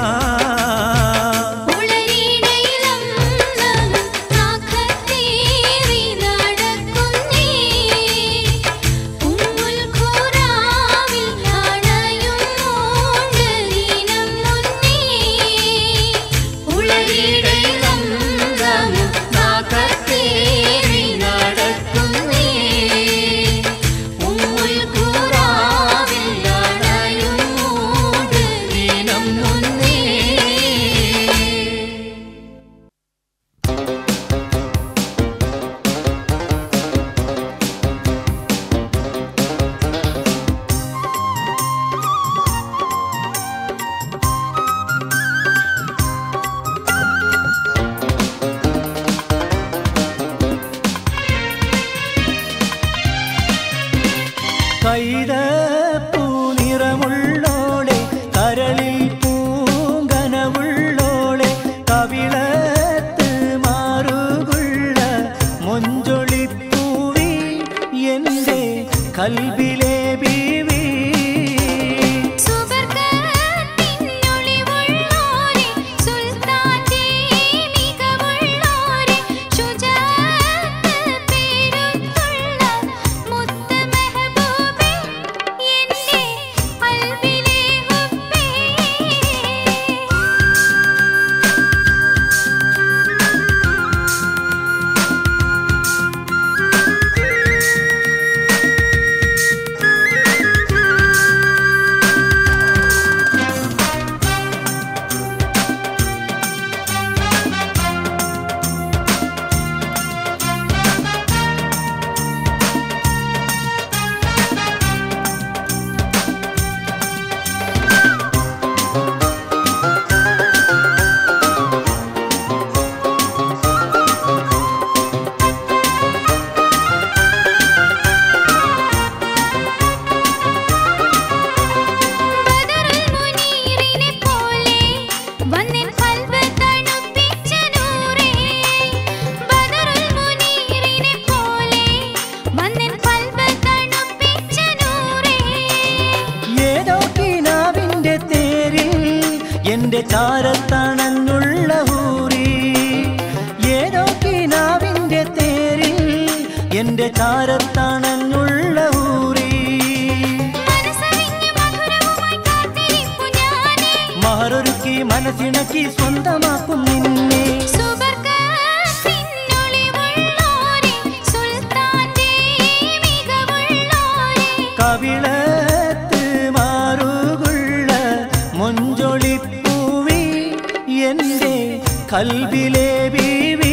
ഉളരിടയിലും നാഗത്തേറി നടക്കുന്നേ ഉമ്മുൽ ഖുറാവിൽ അണയും മോണ്ടലിനം മുന്നേ ഉളരിടയിലും നാഗത്തേറി നടക്കുന്നേ ഉമ്മുൽ ഖുറാവിൽ അണയും മോണ്ടലിനം മുന്നേ കൈത പൂനിറമുള്ളോളെ കരളിൽ പൂങ്കനവുള്ളോളെ കവിളത്ത് മാറുകുള്ള മൊഞ്ചൊളിപ്പൂവി എൻ്റെ കൽവിലെ ബീവി സുവർഗത്തിനൊളിവുള്ളോരെ സുൽത്താന്റെ മികവുള്ളോരെ ശുജാഅത്ത് പേരുത്തുള്ള മുത്ത് മെഹബൂബേ എൻ്റെ ഖൽബിലെ ഹുബ്ബേ എന്റെ ചാരത്തണഞ്ഞുള്ള ഊറി ഏതോ കിനാവിന്റെ തേരിൽ എന്റെ ചാരത്തണഞ്ഞുള്ള ഊറി മനസ്സറിഞ്ഞ് മധുരവുമായി കാത്തിരിപ്പു ഞാനേ മഹറൊരുക്കി മനസ്സിണക്കി സ്വന്തമാക്കും നിന്നെ സുവർഗത്തിനൊളിവുള്ളോരേ സുൽത്താന്റെ മികവുള്ളോരേ കവിളത്ത് മാറുകുള്ള മൊഞ്ചൊളിപ്പൂവി എന്റെ കൽബിലെ ബീവി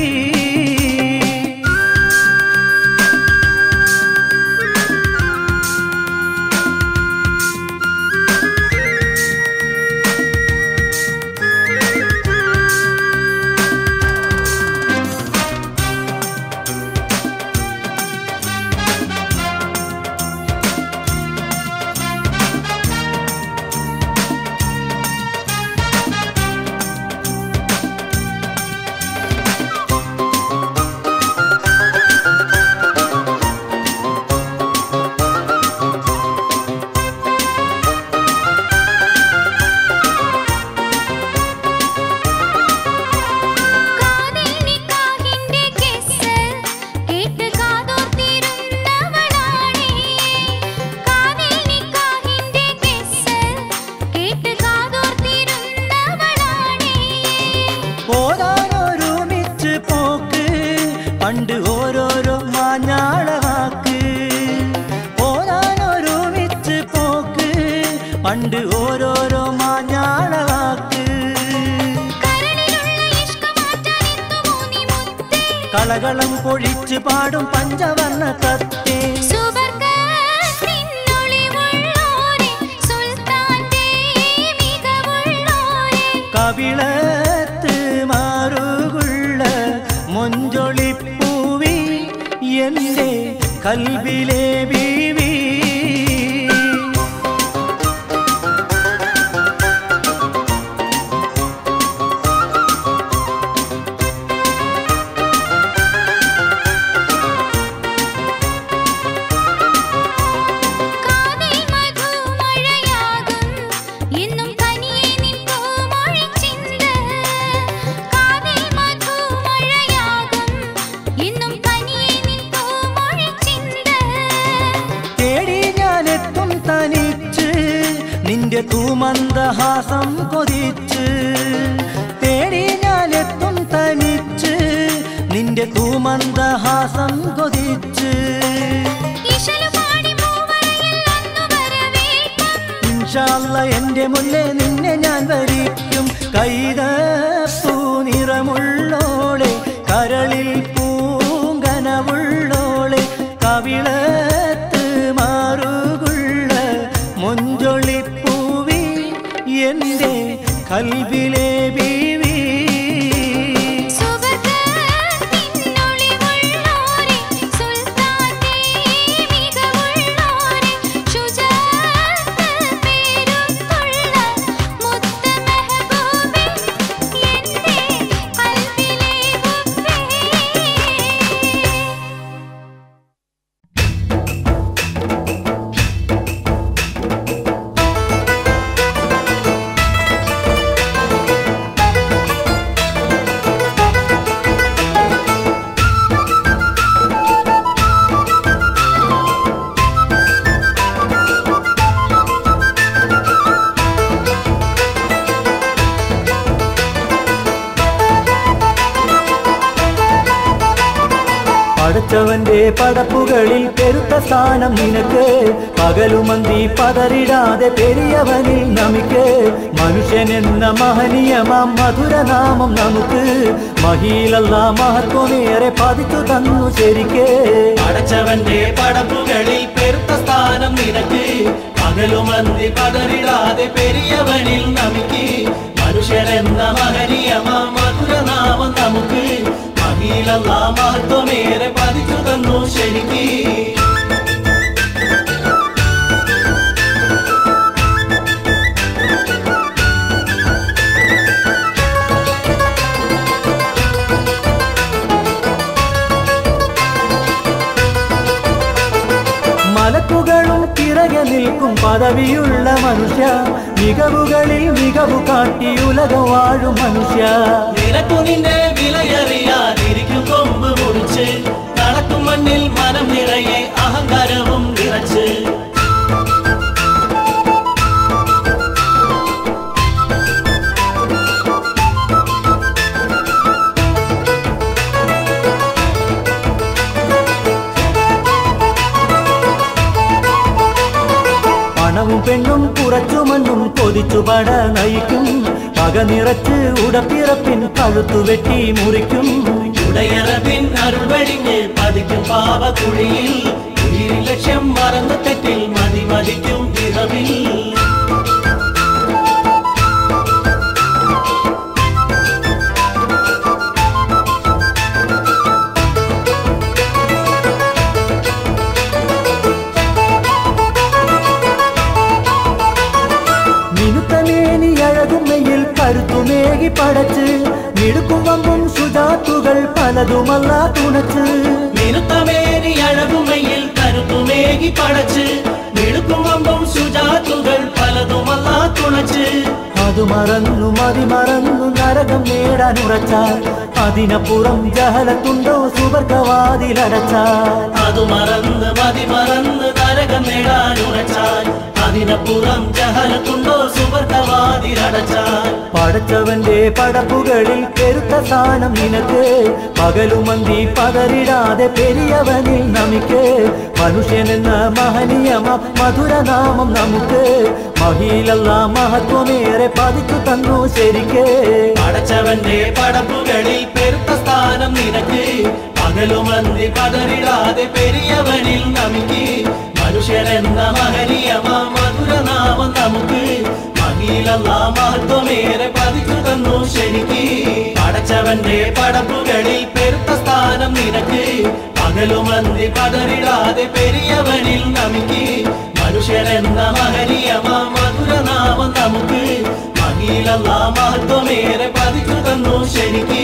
കാതിൽ നിക്കാഹിന്റെ കിസ്സ് കേട്ട് കാതോർത്തിരുന്നവളാണേ കാതിൽ നിക്കാഹിന്റെ കിസ്സ് കേട്ട് കാതോർത്തിരുന്നവളാണേ ഓരോരോരുമിച്ച് പോക്ക് പണ്ട് ഓരോരോ മാഞ്ഞാളവാക്ക് ഓരോരോരുമിച്ച് പോക്ക് പണ്ട് ഓരോരോ മാഞ്ഞാളവാക്ക് കരളിലുള്ള ഇഷ്ക മാറ്റാനെത്തുമോ നീ മുത്തേ കളകളം പൊഴിച്ച് പാടും പഞ്ചവർണ്ണ കത്തേ സുവർഗത്തിനൊളിവുള്ളോരേ സുൽത്താന്റെ മികവുള്ളോരേ കവിളത്ത് മാറുകുള്ള മൊഞ്ചൊളിപ്പൂവി എന്റെ കൽബിലെ ബീവി കാതിൽ മധുമഴയാകും എന്നും തനിയെ നിൻ പൂമൊഴിച്ചിന്ത് കാതിൽ മധുമഴയാകും എന്നും തനിയെ നിൻ പൂമൊഴിച്ചിന്ത് തേടി ഞാനെത്തും തനിച്ച് നിന്റെ തൂമന്ദഹാസം കൊതിച്ച് തേടി ഞാനെത്തും തനിച്ച് നിന്റെ തൂമന്ദഹാസം കൊതിച്ച് ഇശലുപാടി മൂവരയിൽ അന്നു വരവേൽക്കും ഇൻഷാല്ല എന്റെ മുന്നേ നിന്നെ ഞാൻ വരിക്കും കൈതപ്പൂ നിറമുള്ളോളെ കരളിൽ പൂങ്കനവുള്ളോളെ കവിളത്ത് മാറുകുള്ള മൊഞ്ചൊളിപ്പൂവി എന്റെ കൽബിലെ ബീവി സുവർഗത്തിനൊളിവുള്ളോരേ സുൽത്താന്റെ മികവുള്ളോരേ ശുജാഅത്ത് പേരുത്തുള്ള മുത്ത് മെഹബൂബേ എന്റെ കൽബിലെ മുത്തേ പടച്ചവന്റെ പടപ്പുകളിൽ പെരുത്ത സ്ഥാനം നിനക്ക് പകലുമന്തി പതറിടാതെ പെരിയവനിൽ നമിക്ക് മനുഷ്യൻ എന്ന മഹനീയമാം മധുരനാമം നമുക്ക് മഹീലല്ല മഹത്വമേറെ പതിച്ചു തന്നു ശരിക്ക് അടച്ചവന്റെ പടപ്പുകളിൽ പെരുത്ത സ്ഥാനം നിനക്ക് പകലുമന്തി പതറിടാതെ പെരിയവനിൽ നമിക്ക് മനുഷ്യരെന്ന മഹനീയമ മധുരനാമം നമുക്ക് മഹീലല്ല മഹത്വമേറെ പതിച്ചു തന്നു ശരിക്ക് പടപ്പുകളും പിറകെ നിൽക്കും പദവിയുള്ള മനുഷ്യ മികവുകളിൽ മികവു കാട്ടി ഉലകം വാഴും മനുഷ്യ നിനക്കു നിന്റെ വിലയറിയാതിരിക്കും കൊമ്പ് മുറിച്ച് നടക്കും മണ്ണിൽ മനം നിറയെ അഹങ്കാരവും നിറച്ച് പണവും പെണ്ണും കുറച്ചു മണ്ണും കൊതിച്ചു പട നയിക്കും പക നിറച്ച് ഉടപ്പിറപ്പിൻ കഴുത്തു വെട്ടി മുറിക്കും ഉടയറപ്പിൻ അരുൾ വെടിഞ്ഞ് പതിക്കും പാപക്കുഴിയിൽ ഉയിരിൽ ലക്ഷ്യം മറന്ന തെറ്റിൽ മതി മതിക്കും പിറവിൽ മിനുത്തമേനി അഴകുമ്മയിൽ കരുത്തുമേകി പടച്ച് മിടുക്കും വമ്പും സുജാത്തുകൾ പലതുമല്ല തുണച്ച് മിനുത്തമേരി അഴകുമയിൽ കരുത്തുമേകി പടച്ച് മിടുക്കും വമ്പും സുജാത്തുകൾ പലതുമല്ല തുണച്ച് അത് മറന്നു മതി മറന്നു നരകം നേടാൻ ഉറച്ചാൽ അതിനപ്പുറം ജഹലത്തുണ്ടോ സുവർഗവാതിലടച്ചാൽ അതു മറന്ന് മതി മറന്ന് നരകം നേടാൻ ഉറച്ചാൽ അതിനപ്പുറം ജഹലത്തുണ്ടോ സുവർഗവാതിലടച്ചാൽ പടച്ചവന്റെ പടപ്പുകളിൽ പെരുത്ത സ്ഥാനം നിനക്ക് പകലുമന്തി പതറിടാതെ പെരിയവനിൽ നമിക്ക് മനുഷ്യനെന്ന മഹനീയമ മധുരനാമം നമുക്ക് മഹിയിലല്ല മഹത്വമേറെ പതിച്ചു തന്നു ശരിക്ക് പടച്ചവന്റെ പടപ്പുകളിൽ പെരുത്ത സ്ഥാനം നിനക്ക് പകലുമന്തി പതറിടാതെ പെരിയവനിൽ നമിക്ക് മനുഷ്യരെന്ന മഹനീയമ മധുരനാമം നമുക്ക് മഹിയിലല്ല മഹത്വമേറെ പതിച്ചു തന്നു ശരിക്ക് പടച്ചവന്റെ പടപ്പുകളിൽ പെരുത്ത സ്ഥാനം നിനക്ക് പകലുമന്തി പതറിടാതെ പെരിയവനിൽ നമിക്ക് മനുഷ്യരെന്ന മഹനീയമ മധുരനാമം നമുക്ക് മഹിയിലല്ല മഹത്വമേറെ പതിച്ചു തന്നു ശരിക്ക്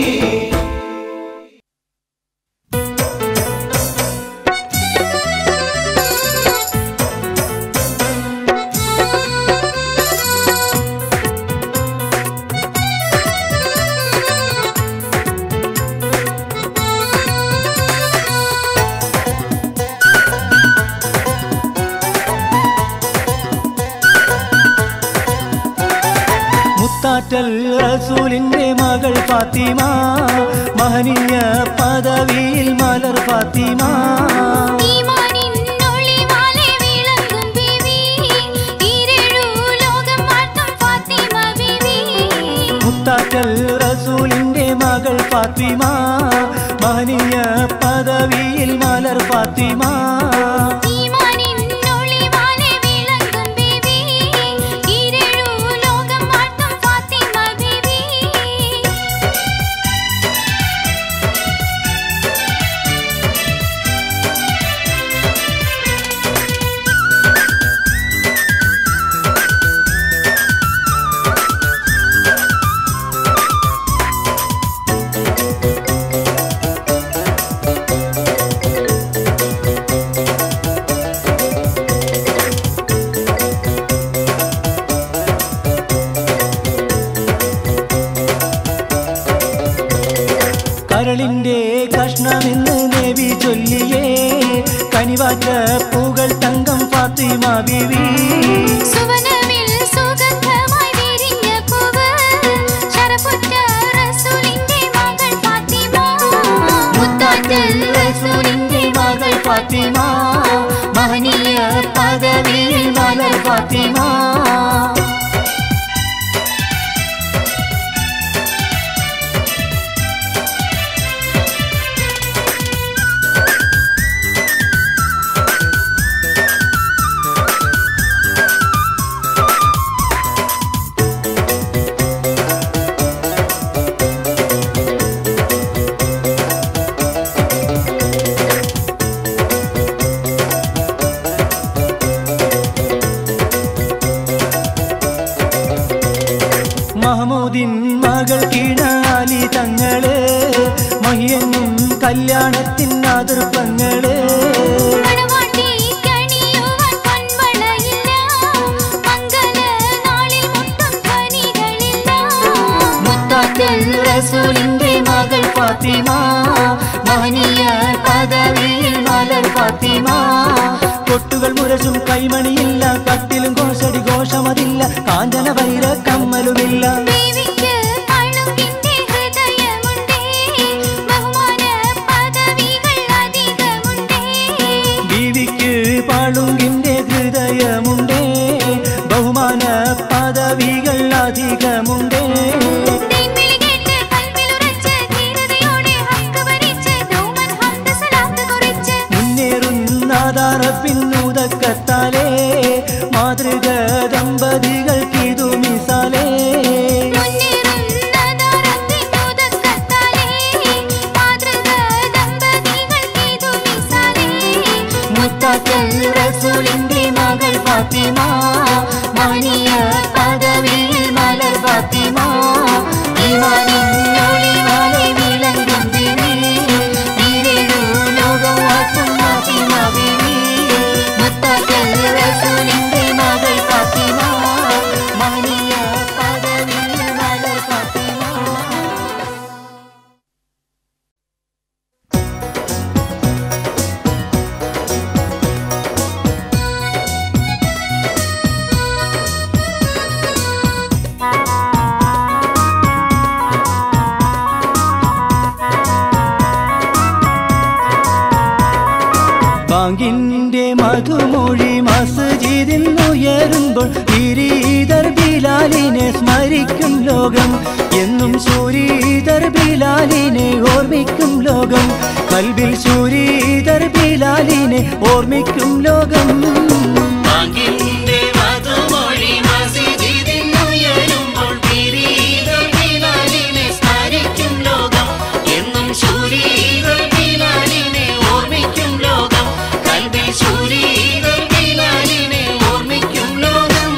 മുത്താറ്റൽ റസൂലിന്റെ മകൾ ഫാത്തിമ മഹനീയ പദവിയിൽ മലർ ഫാത്തിമ ഈമാനിൻ ഒളിവാലെ വിളങ്ങും ബീവി ഈരേഴു ലോകം വാഴ്ത്തും ഫാത്തിമ ബീവി മുത്താറ്റൽ റസൂലിന്റെ മകൾ ഫാത്തിമ മഹനീയ പദവിയിൽ മലർ ഫാത്തിമ ഈമാനിൻ ഒളിവാലെ വിളങ്ങും ബീവി ഈരേഴു ലോകം വാഴ്ത്തും ഫാത്തിമ ബീവി കരളിന്റെ കഷ്ണമെന്ന് നബി ചൊല്ലിയേ കനിവാറ്റ പൂകൾ തങ്കം ഫാത്തിമ ബിവി സുവനമിൽ സുഗന്ധമായി വിരിഞ്ഞ പൂവ് ശരഫുറ്റ റസൂലിന്റെ മകൾ ഫാത്തിമ മുത്താറ്റൽ റസൂലിന്റെ മകൾ ഫാത്തിമ മഹനീയ പദവിയിൽ മലർ ഫാത്തിമ പിന്നുതക്കത്താലേ മാതൃക ദമ്പതികൾക്കിതു മിസാലേ മുത്താക്കൽ റസൂലിന്റെ മകൾ ഫാത്തിമ മാനിയ പദവിയിൽ മലർ ഫാത്തിമ ഈമാനിൻ ഒളിവാലെ വിളങ്ങും ദിനേ ഈരേഴു ലോകം വാഴ്ത്തും ഫാത്തിമ ബീവി മുത്താക്കൽ റസൂലിന്റെ മകൾ ഫാത്തിമ മാനിയ പദവിയിൽ മലർ ഫാത്തിമ ബാങ്കിന്റെ മധുമൊഴി മസ്ജിദിൽ ഉയരുമ്പോൾ ഗിരീധർ ബിലാലിനെ സ്മരിക്കും ലോകം എന്നും സൂരീധർ ബിലാലിനെ ഓർമ്മിക്കും ലോകം കൽബിൽ സൂരീധർ ബിലാലിനെ ഓർമ്മിക്കും ലോകം ബാങ്കിന്റെ മധുമൊഴി മസ്ജിദിനുയരുമ്പോൾ പിരീതം ബിലാലിനെ സ്മരിക്കും ലോകം. എന്നും ശൂരീതം ബിലാലിനെ ഓർമ്മിക്കും ലോകം. കൽബിൽ ശൂരീതം ബിലാലിനെ ഓർമ്മിക്കും ലോകം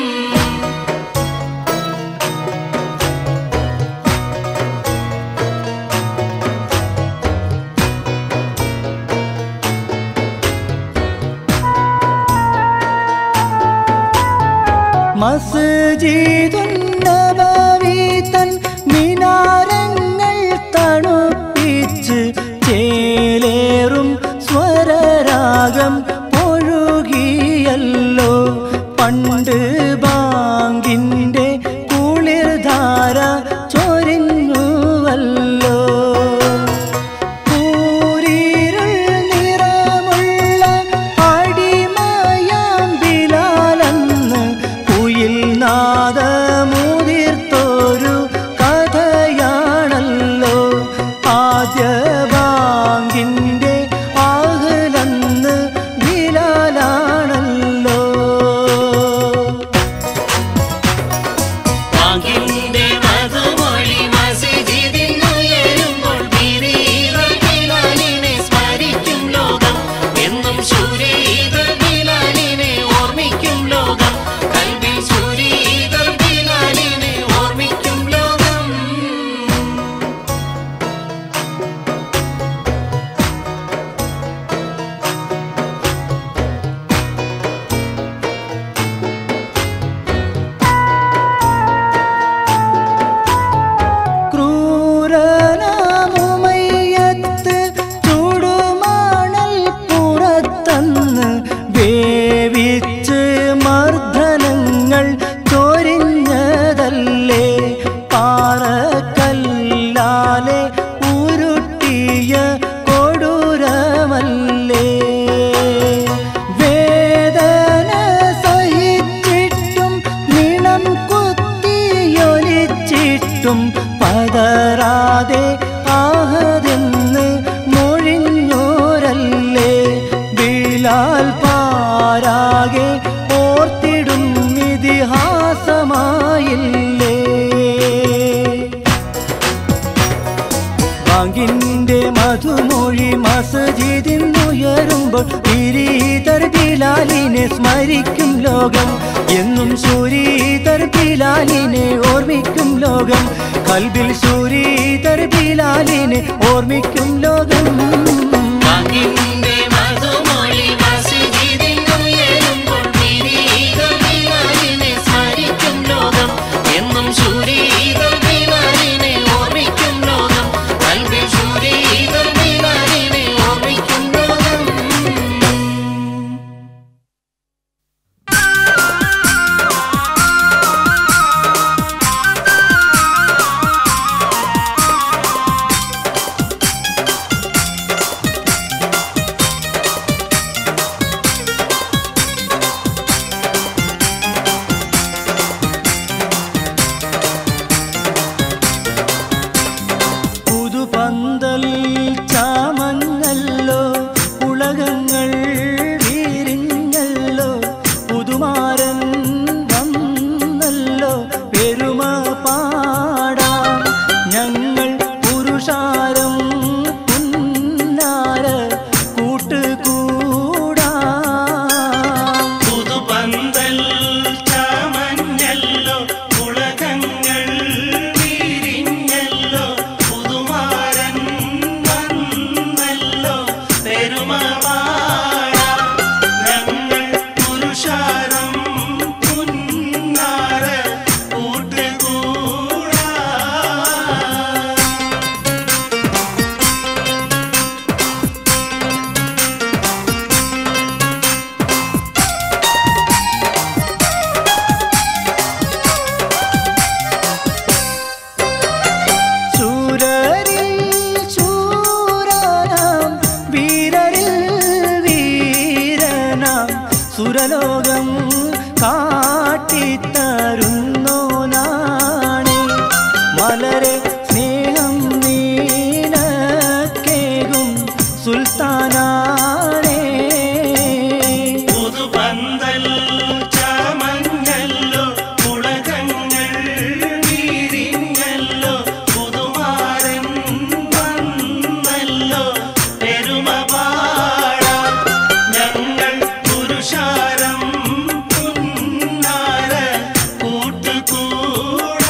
മസ്ജിദുന്നബവി തൻ മിനാരങ്ങൾ തണുപ്പിച്ച് ചേലേറും സ്വരരാഗം ഒഴുകിയല്ലോ പണ്ട് ബാങ്കിൻ്റെ കുളിർധാര ചൊരിഞ്ഞുവല്ലോ കൂരിരുൾ നിറമുള്ള അടിമയാം ബിലാലെന്ന് കുയിൽ നാദമുതിർത്തൊരു കഥയാണല്ലോ ആദ്യ ബാങ്കിൻ്റെ ആഹ്ലെന്ന് ബിലാലാണല്ലോ ബാങ്കിന്റെ മധുമൊഴി മസ്ജിദിനുയരുമ്പോൾ പിരീതം ബിലാലിനെ സ്മരിക്കും ലോകം. എന്നും ശൂരീതം ബിലാലിനെ ഓർമ്മിക്കും ലോകം. കൽബിൽ ശൂരീതം ബിലാലിനെ ഓർമ്മിക്കും ലോകം ക്രൂരനാമുമയ്യത്ത് ചുടുമണൽ പുറത്തന്ന് വേവിച്ച് മർദ്ദനങ്ങൾ ചൊരിഞ്ഞതല്ലേ പാറക്കല്ലാലെ ഉരുട്ടിയ കൊടൂരമല്ലേ വേദന സഹിച്ചിട്ടും നിണം കുത്തിയൊലിച്ചിട്ടും പതറാതെ ആഹതെന്ന് മൊഴിഞ്ഞോരല്ലേ ബിലാൽ പാരാകെ ഓർത്തിടും ഇതിഹാസമായില്ലേ ബാങ്കിന്റെ മധുമൊഴി മസ്ജിദിന്നുയരുമ്പോൾ ഗിരീധർ ബിലാലിനെ സ്മരിക്കും ലോകം എന്നും സൂരീധർ ബിലാലിനെ ഓർമ്മിക്കും ലോകം കൽബിൽ സൂരീധർ ബിലാലിനെ ഓർമ്മിക്കും ലോകം ബാങ്കിന്റെ മധുമൊഴി മസ്ജിദിനുയരുമ്പോൾ പിരീതം ബിലാലിനെ സ്മരിക്കും ലോകം. എന്നും ശൂരീതം ബിലാലിനെ ഓർമ്മിക്കും ലോകം. കൽബിൽ ശൂരീതം ബിലാലിനെ ഓർമ്മിക്കും ലോകം ും സുരലോകം കാട്ടിത്തരുന്നോനാണ് മലരെ സ്നേഹം നീനക്കേകും സുൽത്താനാണേ പുതുപന്തൽ ചാമഞ്ഞല്ലോ പുളകങ്ങൾ വീരിഞ്ഞല്ലോ പുതുമാരൻ വന്നല്ലോ പെരുമ പാടാം ഞങ്ങൾ പുരുഷാരം പുന്നാര കൂട്ടുകൂടാ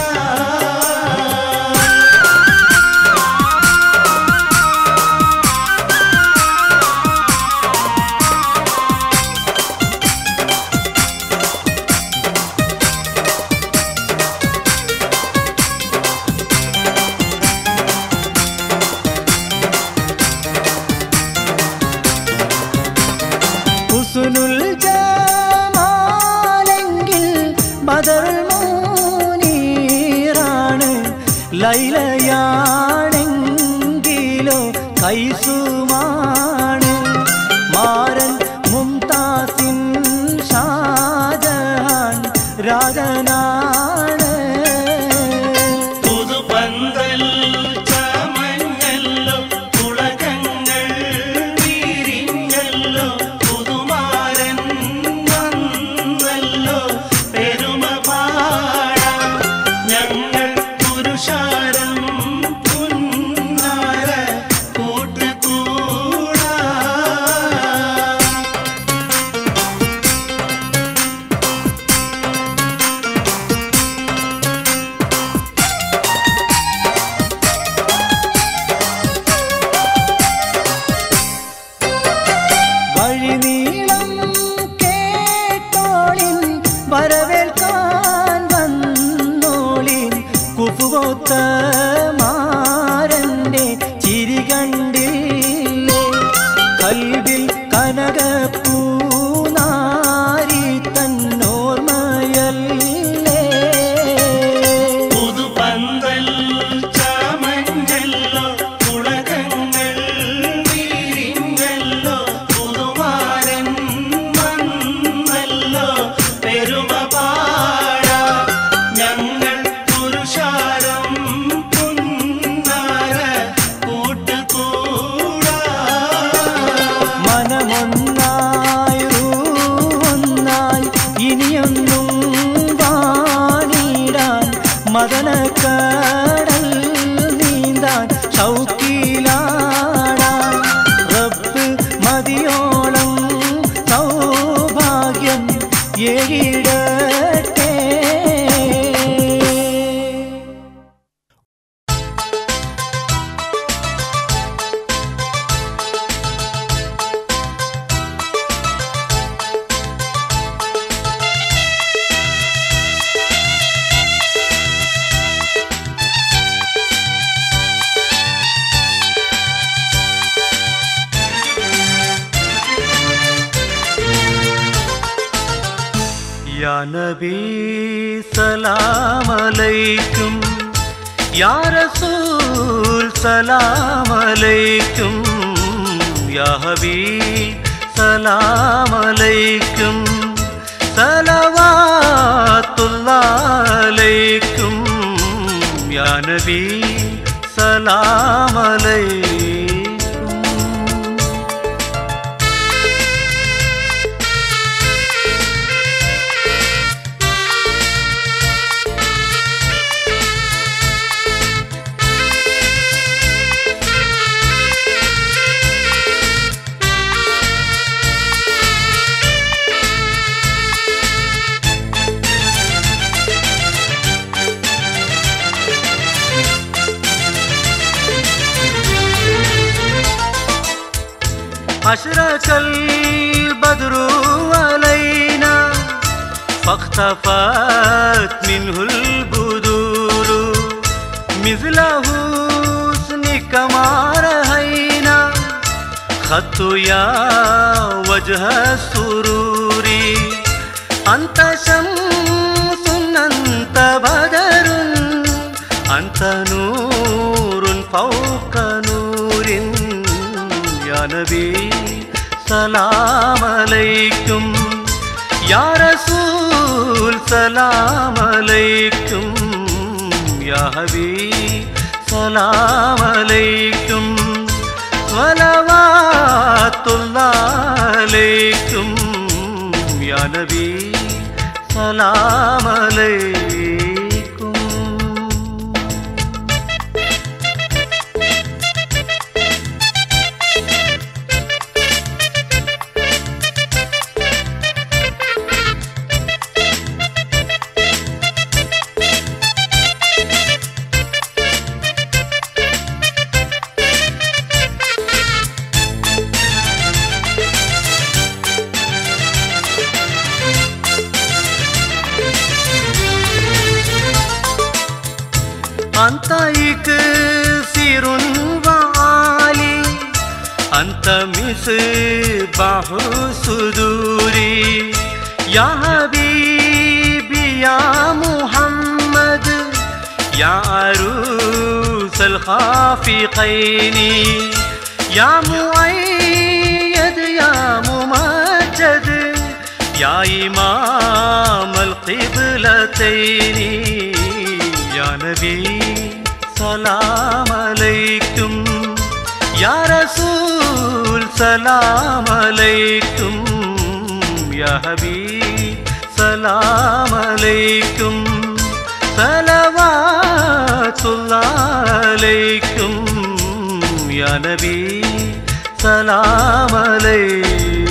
ഹുസ്നുൽ ജമാലെങ്കിൽ ബദർ മൂനീറാണ് ലൈലയാണെങ്കിലോ കൈസുമാണ് മാരൻ മുംതാസിൻ ഷാജഹാൻ രാജനാണ് പുതുപന്തൽ ചാമഞ്ഞല്ലോ പുളകങ്ങൾ വീരിഞ്ഞല്ലോ പുതുമാരൻ വന്നല്ലോ പെരുമ പാടാം ഞങ്ങൾ പുരുഷാരം പുന്നാര കൂട്ടുകൂടാ വഴിനീളം കേട്ടോളിൻ വരവേൽക്കാൻ വന്നോളിൻ കുപ്പുകൊത്ത മാരന്റെ ചിരി കണ്ടില്ലേ കൽവിൽ കനകപ്പൂനാരി തന്നോർമയല്ലേ പുതുപന്തൽ ചാമഞ്ചല്ലോ പുളകങ്ങൾ വീരിഞ്ഞല്ലോ പുതുമാരൻ വന്നല്ലോ പെരുമ പാടാ ഞങ്ങൾ പുരുഷാരം പുന്നാര കൂട്ടുകൂടാ മനമൊന്നായി റൂഹൊന്നായി ഇനിയൊന്നും വാണിടാൻ മദനക്കടൽ നീന്താൻ ഷൗക്കിലാടാൻ റബ്ബ് മതിയോളം സൗഭാഗ്യം ഏകിടട്ടെ യാ നബി സലാമലൈക്കും യാ റസൂൽ സലാമലൈക്കും യാ ഹബീബ് സലാമലൈക്കും സലവാത്തുല്ലാലൈക്കും യാ നബി സലാമലൈക്കും أشرق البدر علينا فاختفت منه البدور مثل حسنك ما رأينا خدت يا وجه السرور أنت شمس أنت بدر أنت نور فوق نور يا نبي سلام عليكم സലാമലൈക്കും യാ ഹബീബ് സലാമലൈക്കും സ്വലവാത്തുല്ലാലൈക്കും യാ നബി സലാമലൈക്കും أنت إكسير وعالي أنت مصباح صدوري يا حبيبي يا محمد يا عروس الخافقين يا مؤيد يا ممجد يا إمام القبلتين يا نبي سلام عليكم يا رسول سلام عليكم يا حبيب سلام عليكم صلوات الله عليكم يا نبي سلام عليكم